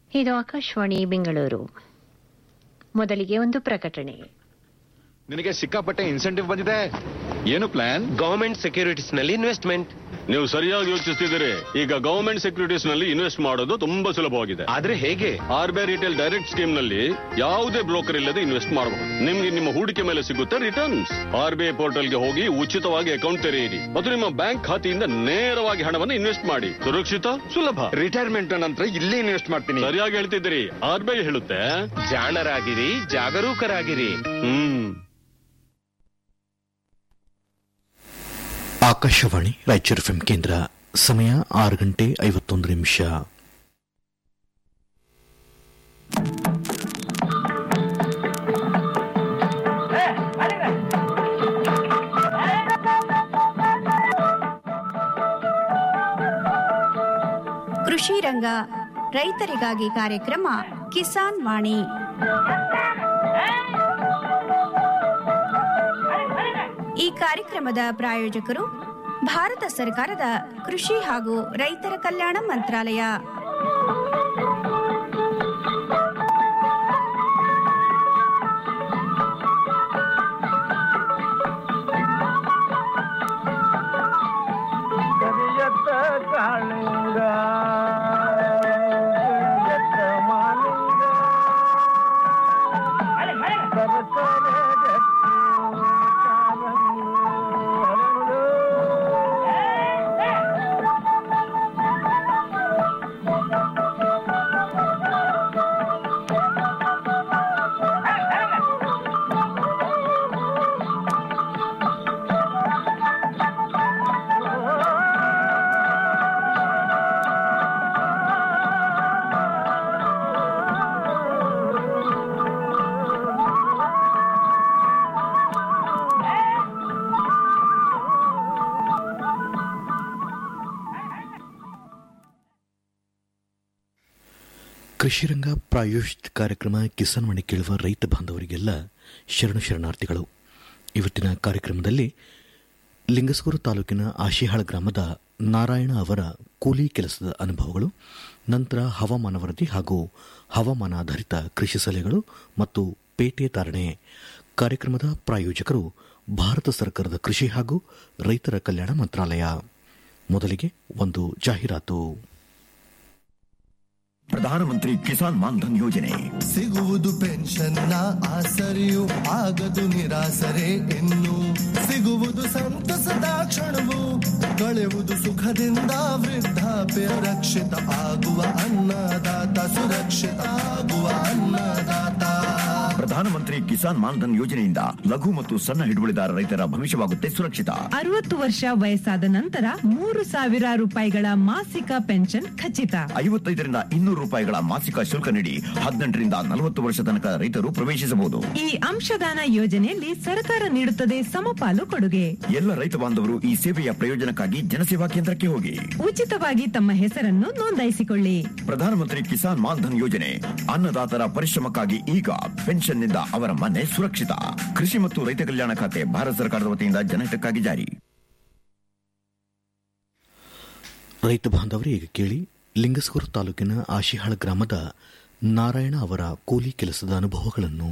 ಇದು ಆಕಾಶವಾಣಿ ಬೆಂಗಳೂರು ಮೊದಲಿಗೆ ಒಂದು ಪ್ರಕಟಣೆ ನಿನಗೆ ಸಿಕ್ಕಾಪಟ್ಟೆ ಇನ್ಸೆಂಟಿವ್ ಬಂದಿದೆ ಏನು ಪ್ಲಾನ್ ಗವರ್ಮೆಂಟ್ ಸೆಕ್ಯೂರಿಟೀಸ್ ನಲ್ಲಿ ಇನ್ವೆಸ್ಟ್ಮೆಂಟ್ ನೀವು ಸರಿಯಾಗಿ ಯೋಚಿಸ್ತಿದ್ದೀರಿ ಈಗ ಗವರ್ಮೆಂಟ್ ಸೆಕ್ಯೂರಿಟೀಸ್ ನಲ್ಲಿ ಇನ್ವೆಸ್ಟ್ ಮಾಡೋದು ತುಂಬಾ ಸುಲಭವಾಗಿದೆ ಆದ್ರೆ ಹೇಗೆ R B I retail direct scheme ನಲ್ಲಿ ಯಾವುದೇ ಬ್ರೋಕರ್ ಇಲ್ಲದೆ ಇನ್ವೆಸ್ಟ್ ಮಾಡಬಹುದು ನಿಮ್ಗೆ ನಿಮ್ಮ ಹೂಡಿಕೆ ಮೇಲೆ ಸಿಗುತ್ತೆ returns R B I portal ಗೆ ಹೋಗಿ ಉಚಿತವಾಗಿ ಅಕೌಂಟ್ ತೆರೆಯಿರಿ ಮತ್ತು ನಿಮ್ಮ ಬ್ಯಾಂಕ್ ಖಾತೆಯಿಂದ ನೇರವಾಗಿ ಹಣವನ್ನು ಇನ್ವೆಸ್ಟ್ ಮಾಡಿ ಸುರಕ್ಷಿತ ಸುಲಭ ರಿಟೈರ್ಮೆಂಟ್ ನಂತರ ಇಲ್ಲೇ ಇನ್ವೆಸ್ಟ್ ಮಾಡ್ತೀನಿ ಸರಿಯಾಗಿ ಹೇಳ್ತಿದ್ದೀರಿ ಆರ್ ಬಿ ಐ ಹೇಳುತ್ತೆ ಜಾಣರಾಗಿರಿ ಜಾಗರೂಕರಾಗಿರಿ ಹ್ಮ್ ಆಕಾಶವಾಣಿ ರಾಯಚೂರು ಎಫ್ಎಂ ಕೇಂದ್ರ ಸಮಯ ಆರು ಗಂಟೆ ಐವತ್ತೊಂದು ನಿಮಿಷ ಕೃಷಿ ರಂಗ ರೈತರಿಗಾಗಿ ಕಾರ್ಯಕ್ರಮ ಕಿಸಾನ್ ವಾಣಿ ಈ ಕಾರ್ಯಕ್ರಮದ ಪ್ರಾಯೋಜಕರು ಭಾರತ ಸರ್ಕಾರದ ಕೃಷಿ ಹಾಗೂ ರೈತರ ಕಲ್ಯಾಣ ಮಂತ್ರಾಲಯ ಕರಿಯತ್ತ ಕಾಳಿಂಗ ಕರಿಯತ್ತ ಮಾಲಿಂಗ ಸರಸರ ಗಟ್ಟಿ ಕಾಲಂಗಿ ಹರಳು. ಕೃಷಿರಂಗ ಪ್ರಾಯೋಜಿತ ಕಾರ್ಯಕ್ರಮ ಕಿಸಾನ್ ಮಣಿ ಕೇಳುವ ರೈತ ಬಾಂಧವರಿಗೆಲ್ಲ ಶರಣು ಶರಣಾರ್ಥಿಗಳು ಇವತ್ತಿನ ಕಾರ್ಯಕ್ರಮದಲ್ಲಿ ಲಿಂಗಸ್ಗೂರು ತಾಲೂಕಿನ ಆಶಿಹಾಳ ಗ್ರಾಮದ ನಾರಾಯಣ ಅವರ ಕೂಲಿ ಕೆಲಸದ ಅನುಭವಗಳು ನಂತರ ಹವಾಮಾನ ವರದಿ ಹಾಗೂ ಹವಾಮಾನ ಆಧಾರಿತ ಕೃಷಿ ಸಲಹೆಗಳು ಮತ್ತು ಪೇಟೆ ಧಾರಣೆ ಕಾರ್ಯಕ್ರಮದ ಪ್ರಾಯೋಜಕರು ಭಾರತ ಸರ್ಕಾರದ ಕೃಷಿ ಹಾಗೂ ರೈತರ ಕಲ್ಯಾಣ ಮಂತ್ರಾಲಯ ಮೊದಲಿಗೆ ಒಂದು ಜಾಹೀರಾತು ಪ್ರಧಾನಮಂತ್ರಿ ಕಿಸಾನ್ ಮಾನ್ಧನ್ ಯೋಜನೆ ಸಿಗುವುದು ಪೆನ್ಷನ್ನ ಆಸರೆಯು ಆಗದು ನಿರಾಸರೆ ಇನ್ನು ಸಿಗುವುದು ಸಂತಸದ ಕ್ಷಣವು ಕಳೆಯುವುದು ಸುಖದಿಂದ ವೃದ್ಧಾಪ್ಯ ರಕ್ಷಿತ ಆಗುವ ಅನ್ನದಾತ ಸುರಕ್ಷಿತ ಆಗುವ ಅನ್ನದಾತ ಪ್ರಧಾನಮಂತ್ರಿ ಕಿಸಾನ್ ಮಾನ್ಧನ್ ಯೋಜನೆಯಿಂದ ಲಘು ಮತ್ತು ಸಣ್ಣ ಹಿಡುವಳಿದಾರ ರೈತರ ಭವಿಷ್ಯವಾಗುತ್ತೆ ಸುರಕ್ಷಿತ ಅರವತ್ತು ವರ್ಷ ವಯಸ್ಸಾದ ನಂತರ ಮೂರು ಸಾವಿರ ರೂಪಾಯಿಗಳ ಮಾಸಿಕ ಪೆನ್ಷನ್ ಖಚಿತ ಐವತ್ತೈದರಿಂದ ಇನ್ನೂರು ರೂಪಾಯಿಗಳ ಮಾಸಿಕ ಶುಲ್ಕ ನೀಡಿ ಹದಿನೆಂಟರಿಂದ ನಲವತ್ತು ವರ್ಷ ತನಕ ರೈತರು ಪ್ರವೇಶಿಸಬಹುದು ಈ ಅಂಶದಾನ ಯೋಜನೆಯಲ್ಲಿ ಸರ್ಕಾರ ನೀಡುತ್ತದೆ ಸಮಪಾಲು ಕೊಡುಗೆ ಎಲ್ಲ ರೈತ ಬಾಂಧವರು ಈ ಸೇವೆಯ ಪ್ರಯೋಜನಕ್ಕಾಗಿ ಜನಸೇವಾ ಕೇಂದ್ರಕ್ಕೆ ಹೋಗಿ ಉಚಿತವಾಗಿ ತಮ್ಮ ಹೆಸರನ್ನು ನೋಂದಾಯಿಸಿಕೊಳ್ಳಿ ಪ್ರಧಾನಮಂತ್ರಿ ಕಿಸಾನ್ ಮಾನ್ಧನ್ ಯೋಜನೆ ಅನ್ನದಾತರ ಪರಿಶ್ರಮಕ್ಕಾಗಿ ಈಗ ಪೆನ್ಷನ್ನಿಂದ ಅವರ ಮನೆ ಸುರಕ್ಷಿತ ಕೃಷಿ ಮತ್ತು ರೈತ ಕಲ್ಯಾಣ ಖಾತೆ ಭಾರತ ಸರ್ಕಾರದ ವತಿಯಿಂದ ಜನಹಿತಕ್ಕಾಗಿ ಜಾರಿ ರೈತ ಬಾಂಧವರೇ ಈಗ ಕೇಳಿ ಲಿಂಗಸ್ಗೂರು ತಾಲೂಕಿನ ಆಶಿಹಾಳ ಗ್ರಾಮದ ನಾರಾಯಣ ಅವರ ಕೂಲಿ ಕೆಲಸದ ಅನುಭವಗಳನ್ನು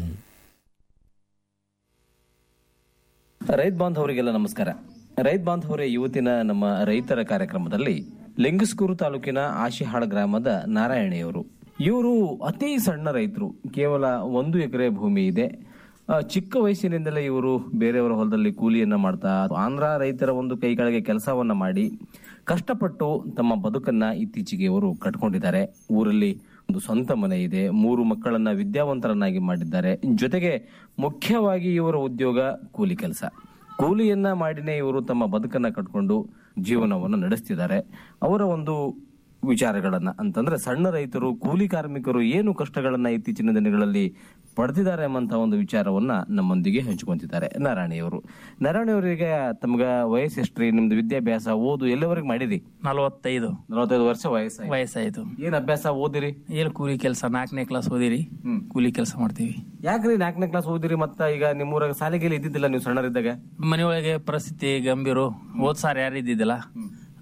ರೈತ ಬಾಂಧವರಿಗೆಲ್ಲ ನಮಸ್ಕಾರ ರೈತ ಬಾಂಧವರೇ ಇವತ್ತಿನ ನಮ್ಮ ರೈತರ ಕಾರ್ಯಕ್ರಮದಲ್ಲಿ ಲಿಂಗಸ್ಕೂರು ತಾಲೂಕಿನ ಆಶಿಹಾಳ ಗ್ರಾಮದ ನಾರಾಯಣಿಯವರು ಇವರು ಅತಿ ಸಣ್ಣ ರೈತರು ಕೇವಲ ಒಂದು ಎಕರೆ ಭೂಮಿ ಇದೆ ಆ, ಚಿಕ್ಕ ವಯಸ್ಸಿನಿಂದಲೇ ಇವರು ಬೇರೆಯವರ ಹೊಲದಲ್ಲಿ ಕೂಲಿಯನ್ನ ಮಾಡ್ತಾ ಆಂಧ್ರ ರೈತರ ಒಂದು ಕೈ ಕೆಳಗೆ ಕೆಲಸವನ್ನ ಮಾಡಿ ಕಷ್ಟಪಟ್ಟು ತಮ್ಮ ಬದುಕನ್ನ ಇತ್ತೀಚೆಗೆ ಇವರು ಕಟ್ಕೊಂಡಿದ್ದಾರೆ ಊರಲ್ಲಿ ಒಂದು ಸ್ವಂತ ಮನೆ ಇದೆ ಮೂರು ಮಕ್ಕಳನ್ನ ವಿದ್ಯಾವಂತರನ್ನಾಗಿ ಮಾಡಿದ್ದಾರೆ ಜೊತೆಗೆ ಮುಖ್ಯವಾಗಿ ಇವರ ಉದ್ಯೋಗ ಕೂಲಿ ಕೆಲಸ ಕೂಲಿಯನ್ನ ಮಾಡಿನೇ ಇವರು ತಮ್ಮ ಬದುಕನ್ನ ಕಟ್ಕೊಂಡು ಜೀವನವನ್ನು ನಡೆಸ್ತಿದ್ದಾರೆ ಅವರ ಒಂದು ವಿಚಾರಗಳನ್ನ ಅಂತಂದ್ರೆ ಸಣ್ಣ ರೈತರು ಕೂಲಿ ಕಾರ್ಮಿಕರು ಏನು ಕಷ್ಟಗಳನ್ನ ಇತ್ತೀಚಿನ ದಿನಗಳಲ್ಲಿ ಪಡೆದಿದ್ದಾರೆ ಎಂಬಂತ ಒಂದು ವಿಚಾರವನ್ನ ನಮ್ಮೊಂದಿಗೆ ಹಂಚಿಕೊಂತಿದ್ದಾರೆ ನಾರಾಯಣಿಯವರು ನಾರಾಯಣಿಯವರಿಗೆ ತಮ್ಗ ವಯಸ್ಸು ಎಷ್ಟ್ರಿ ನಿಮ್ದು ವಿದ್ಯಾಭ್ಯಾಸ ಓದು ಎಲ್ಲಿವರೆಗೆ ಮಾಡಿರಿ ನಲವತ್ತೈದು ನಲವತ್ತೈದು ವರ್ಷ ವಯಸ್ಸು ವಯಸ್ಸಾಯ್ತು ಏನ್ ಅಭ್ಯಾಸ ಓದಿರಿ ಏನು ಕೂಲಿ ಕೆಲಸ ನಾಲ್ಕನೇ ಕ್ಲಾಸ್ ಓದಿರಿ ಕೂಲಿ ಕೆಲಸ ಮಾಡ್ತೀವಿ ಯಾಕ್ರಿ ನಾಲ್ಕನೇ ಕ್ಲಾಸ್ ಓದಿರಿ ಮತ್ತ ಈಗ ನಿಮ್ಮೂರಾಗ ಶಾಲೆಗೆ ಇದ್ದಿದ್ದಿಲ್ಲ ನೀವು ಸಣ್ಣರಿದ್ದಾಗ ಮನೆಯೊಳಗೆ ಪರಿಸ್ಥಿತಿ ಗಂಭೀರ ಓದ್ ಸಾರ್ ಯಾರು ಇದ್ದಿದ್ದಿಲ್ಲ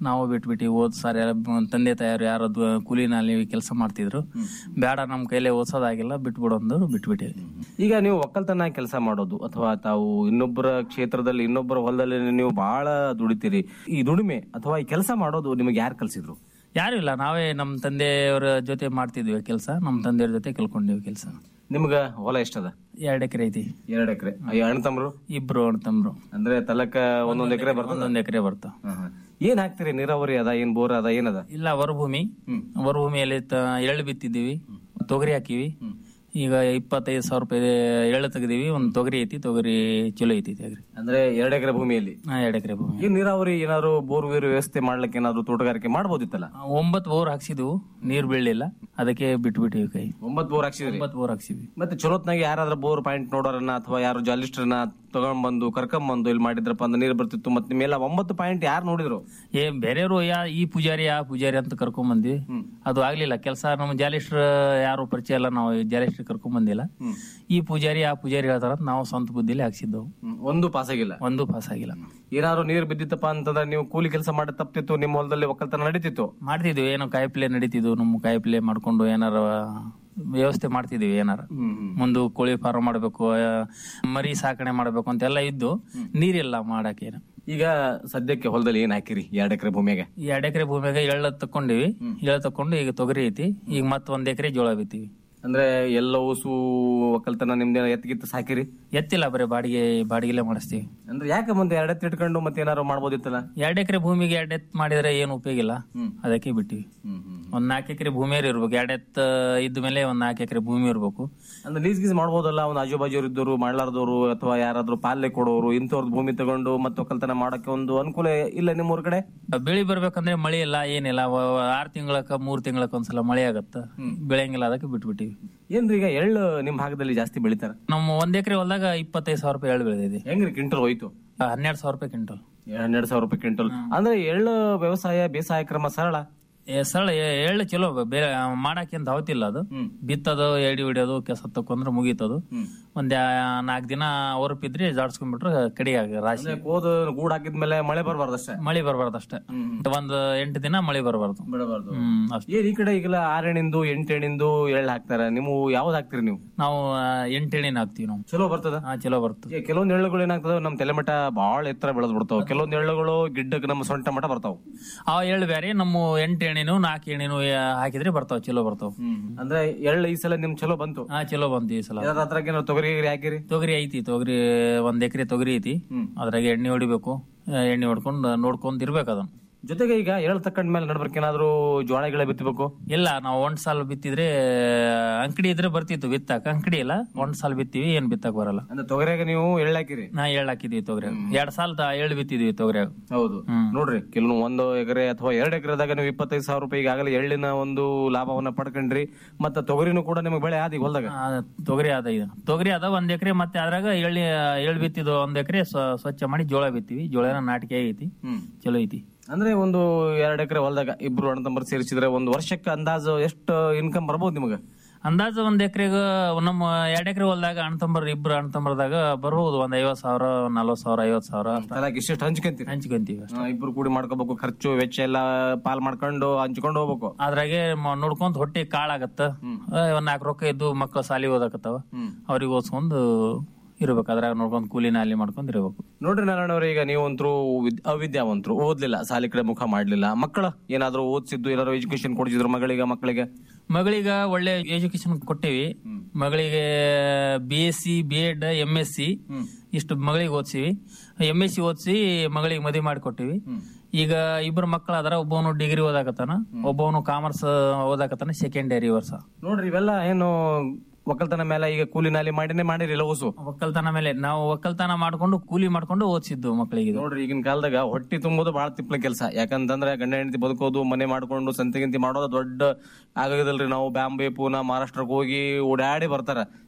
ನಾವು ಬಿಟ್ಬಿಟ್ಟು ಓದ್ ಸಾರಿ ತಂದೆ ತಾಯಿಯರು ಯಾರದ್ದು ಕೂಲಿನಲ್ಲಿ ಕೆಲಸ ಮಾಡ್ತಿದ್ರು ಬೇಡ ನಮ್ಮ ಕೈಲೇ ಓದ್ಸೋದಾಗಿಲ್ಲ ಬಿಟ್ಬಿಡು ಅಂದ್ರು ಬಿಟ್ಬಿಟ್ಟಿವಿ ಈಗ ನೀವು ಒಕ್ಕಲ್ತನ ಕೆಲಸ ಮಾಡೋದು ಅಥವಾ ತಾವು ಇನ್ನೊಬ್ಬರ ಕ್ಷೇತ್ರದಲ್ಲಿ ಇನ್ನೊಬ್ಬರ ಹೊಲದಲ್ಲಿ ನೀವು ಬಹಳ ದುಡಿತೀರಿ ಈ ದುಡಿಮೆ ಅಥವಾ ಈ ಕೆಲಸ ಮಾಡೋದು ನಿಮಗೆ ಯಾರು ಕಲ್ಸಿದ್ರು ಯಾರು ಇಲ್ಲ ನಾವೇ ನಮ್ಮ ತಂದೆಯವರ ಜೊತೆ ಮಾಡ್ತಿದ್ವಿ ಕೆಲಸ ನಮ್ಮ ತಂದೆಯವ್ರ ಜೊತೆ ಕಲ್ಕೊಂಡಿವಿ ಕೆಲಸ ನಿಮ್ಗ ಹೊಲ ಎಷ್ಟದ ಎರಡ್ ಎಕರೆ ಐತಿ ಎರಡ್ ಎಕರೆ ಅಣ್ಣ ತಮ್ರು ಇಬ್ರು ಅಣ್ಣ ತಮ್ರು ಅಂದ್ರೆ ತಲಕ ಒಂದೊಂದ್ ಎಕರೆ ಬರ್ತದ ಒಂದೊಂದ್ ಎಕರೆ ಬರ್ತಾವ ಏನ್ ಹಾಕ್ತಿರಿ ನೀರಾವರಿ ಅದ ಏನ್ ಬೋರ್ ಅದ ಏನದ ಇಲ್ಲ ಹೊರಭೂಮಿ ಹೊರಭೂಮಿಯಲ್ಲಿ ತ- ಎಳ್ಳು ಬಿತ್ತಿದ್ದೀವಿ ತೊಗರಿ ಹಾಕಿವಿ ಈಗ ಇಪ್ಪತ್ತೈದು ಸಾವಿರ ರೂಪಾಯಿ ಎಳ್ಳು ತೆಗ್ದಿವಿ ಒಂದ್ ತೊಗರಿ ಐತಿ ತೊಗರಿ ಚಲೋ ಐತಿ ತೊಗರಿ ಅಂದ್ರೆ ಎರಡ್ ಎಕರೆ ಭೂಮಿಯಲ್ಲಿ ಹಾ ಎರಡ್ ಎಕರೆ ಭೂಮಿ ಏನ್ ನೀರಾವರಿ ಏನಾದ್ರು ಬೋರ್ ವೀರ್ ವ್ಯವಸ್ಥೆ ಮಾಡ್ಲಿಕ್ಕೆ ಏನಾದ್ರು ತೋಟಗಾರಿಕೆ ಮಾಡ್ಬೋದಿತ್ತಲ್ಲ ಒಂಬತ್ತು ಬೋರ್ ಹಾಕ್ಸಿದ್ವು ನೀರ್ ಬೀಳಲಿಲ್ಲ ಅದಕ್ಕೆ ಬಿಟ್ಬಿಟ್ಟಿವಿ ಕೈ ಒಂಬತ್ ಬೋರ್ ಹಾಕ್ಸಿದ್ರಿ ಒಂಬತ್ತು ಬೋರ್ ಹಾಕ್ಸಿದ್ವಿ ಮತ್ತೆ ಚಲೋತ್ನಾಗ ಯಾರಾದ್ರೂ ಬೋರ್ ಪಾಯಿಂಟ್ ನೋಡೋರನ್ನ ಅಥವಾ ಯಾರು ಜಾಲಿಸ್ಟರ್ನ ತಗೊಂಡ್ ಬಂದು ಕರ್ಕೊಂಡ್ ಬಂದು ಇಲ್ಲಿ ಮಾಡಿದ್ರಪ್ಪ ಅಂದ್ರೆ ನೀರು ಬರ್ತಿತ್ತು ಮತ್ತೆ ನಿಮ್ಮೆಲ್ಲ ಒಂಬತ್ತು ಪಾಯಿಂಟ್ ಯಾರು ನೋಡಿದ್ರು ಏ ಬೇರೆಯವರು ಯಾ ಈ ಪೂಜಾರಿ ಆ ಪೂಜಾರಿ ಅಂತ ಕರ್ಕೊಂಡ್ ಬಂದ್ವಿ ಅದು ಆಗ್ಲಿಲ್ಲ ಕೆಲಸ ನಮ್ಮ ಜಾಲಿಸ್ಟ್ರ ಯಾರು ಪರಿಚಯ ಇಲ್ಲ ನಾವು ಜಾಲಿಸ್ಟ್ರ್ ಕರ್ಕೊಂಡ್ ಬಂದಿಲ್ಲ ಈ ಪೂಜಾರಿ ಆ ಪೂಜಾರಿ ಹೇಳ್ತಾರ ಅಂತ ನಾವು ಸ್ವಂತ ಬುದ್ಧಿಲಿ ಹಾಕ್ಸಿದ್ದವು ಒಂದು ಪಾಸ್ ಆಗಿಲ್ಲ ಒಂದು ಪಾಸ್ ಆಗಿಲ್ಲ ಏನಾದ್ರು ನೀರು ಬಿದ್ದಿತ್ತಪ್ಪ ಅಂತಂದ್ರೆ ನೀವು ಕೂಲಿ ಕೆಲಸ ಮಾಡಿ ತಪ್ಪಿತ್ತು ನಿಮ್ಮ ಹೊಲದಲ್ಲಿ ಒಕ್ಕಲ್ತನ ನಡೀತಿತ್ತು ಮಾಡ್ತಿದ್ವಿ ಏನೋ ಕಾಯಿಪಲ್ಲೆ ನಡೀತಿದ್ವು ನಮ್ಮ ಕಾಯಿಪಲ್ಲೆ ಮಾಡ್ಕೊಂಡು ಏನಾರ ವ್ಯವಸ್ಥೆ ಮಾಡ್ತಿದ್ವಿ ಏನಾರ ಮುಂದೆ ಕೋಳಿ ಫಾರ್ಮ್ ಮಾಡ್ಬೇಕು ಆ, ಮರಿ ಸಾಕಣೆ ಮಾಡ್ಬೇಕು ಅಂತೆಲ್ಲ ಇದ್ದು ನೀರಿಲ್ಲ ಮಾಡಕ್ಕೆ ಈಗ ಸದ್ಯಕ್ಕೆ ಹೊಲದಲ್ಲಿ ಏನ್ ಹಾಕಿರಿ ಎರಡ್ ಎಕರೆ ಭೂಮಿಯಾಗ ಈ ಎರಡ್ ಎಕರೆ ಭೂಮಿಯಾಗ ಎಳ್ಳ ತಕೊಂಡಿವಿ ಎಳ್ಳ ತಕೊಂಡು ಈಗ ತೊಗರಿ ಐತಿ ಈಗ ಮತ್ತ ಒಂದ್ ಎಕರೆ ಜೋಳ ಬಿತ್ತೀವಿ ಅಂದ್ರೆ ಎಲ್ಲ ಊಸು ಒಕ್ಕಲ್ತನ ನಿಮ್ದೇ ಎತ್ತಿಗಿತ್ತು ಸಾಕಿರಿ ಎತ್ತಿಲ್ಲ ಬರೀ ಬಾಡಿಗೆ ಬಾಡಿಗೆಲೆ ಮಾಡಿಸ್ತೀವಿ ಅಂದ್ರೆ ಯಾಕೆ ಮುಂದೆ ಎರಡ್ ಎತ್ತು ಇಟ್ಕೊಂಡು ಮತ್ತೆ ಏನಾರು ಮಾಡ್ಬೋದಿತ್ತಲ್ಲ ಎರಡ್ ಎಕರೆ ಭೂಮಿಗೆ ಎರಡ್ ಎತ್ ಮಾಡಿದ್ರೆ ಏನು ಉಪಯೋಗ ಇಲ್ಲ ಅದಕ್ಕೆ ಬಿಟ್ಟಿವಿ ಒಂದ್ ನಾಲ್ಕು ಎಕರೆ ಭೂಮಿಯರ್ ಇರ್ಬೇಕು ಎರಡ್ ಎತ್ ಇದ್ದ ಮೇಲೆ ಒಂದ್ ನಾಲ್ಕು ಎಕರೆ ಭೂಮಿ ಇರ್ಬೇಕು ಅಂದ್ರೆ ಲೀಸ್ ಗೀಸ್ ಮಾಡ್ಬೋದಲ್ಲ ಒಂದು ಆಜು ಬಾಜು ಇದ್ದವರು ಮಾಡ್ಲಾರ್ದವ್ರು ಅಥವಾ ಯಾರಾದ್ರೂ ಪಾಲ್ಯ ಕೊಡೋರು ಇಂಥವ್ರದ್ದು ಭೂಮಿ ತಗೊಂಡು ಮತ್ತೆ ಒಕ್ಕಲ್ತನ ಮಾಡಕ್ಕೆ ಒಂದು ಅನುಕೂಲ ಇಲ್ಲ ನಿಮ್ಮೂರ್ ಕಡೆ ಬೆಳಿ ಬರ್ಬೇಕಂದ್ರೆ ಮಳೆ ಇಲ್ಲ ಏನಿಲ್ಲ ವ- ವ- ಆರ್ ತಿಂಗಳಕ್ಕ ಮೂರ್ ತಿಂಗಳಕ್ಕ ಒಂದ್ಸಲ ಮಳೆ ಆಗತ್ತ ಬೆಳೆಯಂಗಿಲ್ಲ ಅದಕ್ಕೆ ಬಿಟ್ಬಿಟ್ಟಿವಿ ಏನ್ರಿ ಈಗ ಎಳ್ಳು ನಿಮ್ ಭಾಗದಲ್ಲಿ ಜಾಸ್ತಿ ಬೆಳಿತಾರ ನಮ್ಮ ಒಂದ್ ಎಕರೆ ಹೊಲದಾಗ ಇಪ್ಪತ್ತೈದು ಸಾವಿರ ರೂಪಾಯಿ ಎಳ್ಳು ಬೆಳೆದಿದೆ ಹೆಂಗ್ರಿ ಕ್ವಿಂಟಲ್ ಹೋಯ್ತು ಹನ್ನೆರಡು ಸಾವಿರ ರೂಪಾಯಿ ಕ್ವಿಂಟಲ್ ಹನ್ನೆರಡು ಸಾವಿರ ರೂಪಾಯಿ ಕ್ವಿಂಟಲ್ ಅಂದ್ರೆ ಎಳ್ಳು ವ್ಯವಸಾಯ ಬೇಸಾಯ ಕ್ರಮ ಸರಳ ಏ, ಸರಳ ಎ- ಎಳ್ಳು ಚಲೋ ಬೇರೆ ಮಾಡಾಕೇನ್ ದಾವತಿಲ್ಲ ಅದು ಬಿತ್ತದು ಎಡಿ ಹೊಡಿಯೋದು ಕೆಸ ತಕೊಂಡ್ರೆ ಮುಗೀತದು ಒಂದ್ ನಾಲ್ಕು ದಿನ ಹೊರಪಿದ್ರಿ ಜಾಡ್ಸ್ಕೊಂಡ್ಬಿಟ್ರೆ ಕಡಿ ಆಗ ರಾಶಿ ಕೋದು ಗೂಡ್ ಹಾಕಿದ್ಮೇಲೆ ಮಳೆ ಬರಬಾರ್ದಷ್ಟೇ ಮಳೆ ಬರಬಾರ್ದು ಅಷ್ಟೇ ಒಂದ್ ಎಂಟು ದಿನ ಮಳೆ ಬರಬಾರ್ದು ಬಿಡಬಾರ್ದು ಹ್ಮ್ ಅಷ್ಟೇ ಏನ್ ಈ ಕಡೆ ಈಗಲ ಆರೆಣಿಂದು ಎಂಟೆಣಿಂದು ಎಳ್ಳು ಹಾಕ್ತಾರ ನೀವು ಯಾವ್ದು ಹಾಕ್ತಿರಿ ನೀವು ನಾವು ಎಂಟೆಣಿನ ಹಾಕ್ತಿವಿ ನಾವು ಚಲೋ ಬರ್ತದ ಹಾ ಚಲೋ ಬರ್ತದೆ ಈಗ ಕೆಲವೊಂದ್ ಎಳ್ಳುಗಳು ಏನಾಗ್ತದ ನಮ್ ತಲೆಮಠ ಬಾಳ ಎತ್ತರ ಬೆಳೆದ್ ಬಿಡ್ತಾವ ಕೆಲವೊಂದ್ ಎಳ್ಳುಗಳು ಗಿಡ್ಡಕ್ಕೆ ನಮ್ಮ ಸೊಂಟ ಮಠ ಬರ್ತಾವ ಆ ಎಳ್ಳು ಬೇರೆ ನಮ್ಮ ಎಂಟು ಎಣಿನು ನಾಲ್ಕು ಎಣಿನು ಹಾಕಿದ್ರೆ ಬರ್ತಾವ ಚಲೋ ಬರ್ತಾವ ಅಂದ್ರೆ ಎಳ್ಳು ಈ ಸಲ ನಿಮ್ ಚಲೋ ಬಂತು ಹಾ ಚಲೋ ಬಂತು ಈ ಸಲ ಯಾವ್ದಾರ ಅದ್ರಾಗ ಏನಾರ ತೊಗರಿ ಗಿಗರಿ ಹಾಕಿರಿ ತೊಗರಿ ಐತಿ ತೊಗರಿ ಒಂದ್ ಎಕರೆ ತೊಗರಿ ಐತಿ ಅದ್ರಾಗ ಎಣ್ಣೆ ಹೊಡಿಬೇಕು ಆ, ಎಣ್ಣೆ ಹೊಡ್ಕೊಂಡು ನೋಡ್ಕೊಂಡ್ ಇರ್ಬೇಕು ಅದನ್ನ ಜೊತೆಗೆ ಈಗ ಎಳ್ಳು ತಕ್ಕಂಡ್ ಮೇಲೆ ನಡ್ಬರ್ಕ್ ಏನಾದ್ರು ಜ್ವಾಳ ಗಿಳ ಬಿತ್ತಬೇಕು ಇಲ್ಲ ನಾವು ಒಂದ್ ಸಾಲ ಬಿತ್ತಿದ್ರೆ ಅಂಕಡಿ ಇದ್ರೆ ಬರ್ತಿತ್ತು ಬಿತ್ತಾಕ ಅಂಕಡಿ ಇಲ್ಲ ಒಂದ್ ಸಾಲ ಬಿತ್ತೀವಿ ಏನ್ ಬಿತ್ತಾಕ ಬರಲ್ಲ ಅಂದ್ರೆ ತೊಗರಿಯಾಗ ನೀವು ಎಳ್ಳು ಹಾಕಿರಿ ನಾ ಎಳ್ಳು ಹಾಕಿದೀವಿ ತೊಗರಿ ಎರಡ್ ಸಾಲ ಎಳ್ಳು ಬಿತ್ತಿದೀವಿ ತೊಗರಿ ಹೌದು ನೋಡ್ರಿ ಕೆಲವು ಒಂದು ಎಕರೆ ಅಥವಾ ಎರಡು ಎಕರೆದಾಗ ನೀವು ಇಪ್ಪತ್ತೈದು ಸಾವಿರ ರೂಪಾಯಿ ಈಗಾಗಲೇ ಎಳ್ಳಿನ ಒಂದು ಲಾಭವನ್ನ ಪಡ್ಕೊಂಡ್ರಿ ಮತ್ತೆ ತೊಗರಿನೂ ಕೂಡ ನಿಮಗೆ ಬೆಳೆ ಆದ ಈಗ ಹೊಲ್ದಾಗ ತೊಗರಿ ಅದ ಇದು ತೊಗರಿ ಅದ ಒಂದ್ ಎಕರೆ ಮತ್ತೆ ಅದ್ರಾಗ ಎಳ್ಳಿ ಎಳ್ಳು ಬಿತ್ತಿದ್ದು ಒಂದ್ ಎಕರೆ ಸ್ವಚ್ಛ ಮಾಡಿ ಜೋಳ ಬಿತ್ತೀವಿ ಜೋಳನ ನಾಟಿಕೆ ಐತಿ ಚಲೋ ಐತಿ ಅಂದ್ರೆ ಒಂದು ಎರಡು ಎಕರೆ ಹೊಲ್ದಾಗ ಇಬ್ರು ಅಣ್ಣ ತಮ್ಮರು ಸೇರಿಸಿದ್ರೆ ಒಂದು ವರ್ಷಕ್ಕೆ ಅಂದಾಜು ಎಷ್ಟು ಇನ್ಕಮ್ ಬರ್ಬೋದು ನಿಮಗೆ ಅಂದಾಜು ಒಂದ್ ಎಕರೆಗ ನಮ್ಮ ಎರಡ್ ಎಕರೆ ಹೊಲ್ದಾಗ ಅಣ್ತಂಬರ್ ಇಬ್ರು ಅಣ್ತಂಬರ್ದಾಗ ಬರ್ಬೋದು ಒಂದ್ ಐವತ್ ಸಾವಿರ ನಲ್ವತ್ ಸಾವಿರ ಐವತ್ ಸಾವಿರ ತಲಾಕ್ ಇಷ್ಟು ಹಂಚ್ಕೊಂತೀರಿ ಹಂಚ್ಕೊಂತೀವಿ ಅಷ್ಟೇ. ಹಾ, ಇಬ್ರು ಕೂಡಿ ಮಾಡ್ಕೋಬೇಕು ಖರ್ಚು ವೆಚ್ಚ ಎಲ್ಲ ಪಾಲ್ ಮಾಡ್ಕೊಂಡು ಹಂಚ್ಕೊಂಡು ಹೋಗ್ಬೇಕು ಅದ್ರಾಗೆ ಮ- ನೋಡ್ಕೊಂತ ಹೊಟ್ಟೆ ಕಾಳಾಗತ್ತ ಆ, ಒಂದ್ ನಾಲ್ಕು ರೊಕ್ಕ ಇದ್ದು ಮಕ್ಕಳು ಸಾಲಿ ಓದಾಕತ್ತಾವ ಅವ್ರಿಗೆ ಓದ್ಸ್ಕೊಂಡು ಇರ್ಬೇಕು ಅದ್ರಾಗ ನೋಡ್ಕೊಂಡ್ ಕೂಲಿನ ಅಲ್ಲಿ ಮಾಡ್ಕೊಂಡ್ ಇರ್ಬೇಕು ನೋಡ್ರಿ ನಾರಾಯಣ ಅವ್ರೆ ಈಗ ನೀವಂತರು ಅವಿದ್ಯಾವಂತರು ಓದ್ಲಿಲ್ಲ ಸಾಲಿ ಕಡೆ ಮುಖ ಮಾಡ್ಲಿಲ್ಲ ಮಕ್ಕಳ ಏನಾದ್ರು ಓದ್ಸಿದ್ದು ಏನಾದ್ರು ಎಜುಕೇಶನ್ ಕೊಡ್ಸಿದ್ರು ಮಗಳಿಗೆ ಮಕ್ಕಳಿಗೆ ಮಗಳಿಗ ಒಳ್ಳೆ ಎಜುಕೇಶನ್ ಕೊಟ್ಟಿವಿ ಮಗಳಿಗೆ B S C B Ed M S C ಇಷ್ಟು ಮಗಳಿಗೆ ಓದ್ಸಿವಿ ಎಂ ಎಸ್ ಸಿ ಓದಿಸಿ ಮಗಳಿಗೆ ಮದುವೆ ಮಾಡಿಕೊಟ್ಟಿವಿ ಈಗ ಇಬ್ರು ಮಕ್ಕಳು ಅದರ ಒಬ್ಬವನು ಡಿಗ್ರಿ ಓದಾಕತ್ತಾನ ಒಬ್ಬವನು ಕಾಮರ್ಸ್ ಓದಾಕತ್ತಾನ ಸೆಕೆಂಡ್ ಇಯರ್ ಈ ವರ್ಷ ನೋಡ್ರಿ ಇವೆಲ್ಲ ಏನು ಒಕ್ಕಲ್ತನ ಮೇಲೆ ಈಗ ಕೂಲಿ ನಾಲಿ ಮಾಡಿನೇ ಮಾಡಿರಿಲ್ಲ ಓಸು ಒಕ್ಕಲ್ತನ ಮೇಲೆ ನಾವು ಒಕ್ಕಲ್ತನ ಮಾಡ್ಕೊಂಡು ಕೂಲಿ ಮಾಡ್ಕೊಂಡು ಓದಿಸಿದ್ದು ಮಕ್ಕಳಿಗೆ ಇದು. ನೋಡ್ರಿ ಈಗಿನ ಕಾಲದಾಗ ಹೊಟ್ಟಿ ತುಂಬೋದು ಬಹಳ ತಿಪ್ಪಲ ಕೆಲಸ ಯಾಕಂತಂದ್ರೆ ಗಂಡ ಹೆಂಡತಿ ಬದುಕೋದು ಮನೆ ಮಾಡ್ಕೊಂಡು ಸಂತೆ ಗಿಂತಿ ಮಾಡೋದು ದೊಡ್ಡ ಆಗೋದಿಲ್ರಿ ನಾವು ಬಾಂಬೆ ಪೂನಾ ಮಹಾರಾಷ್ಟ್ರಕ್ಕೆ ಹೋಗಿ ಓಡಾಡಿ ಬರ್ತಾರ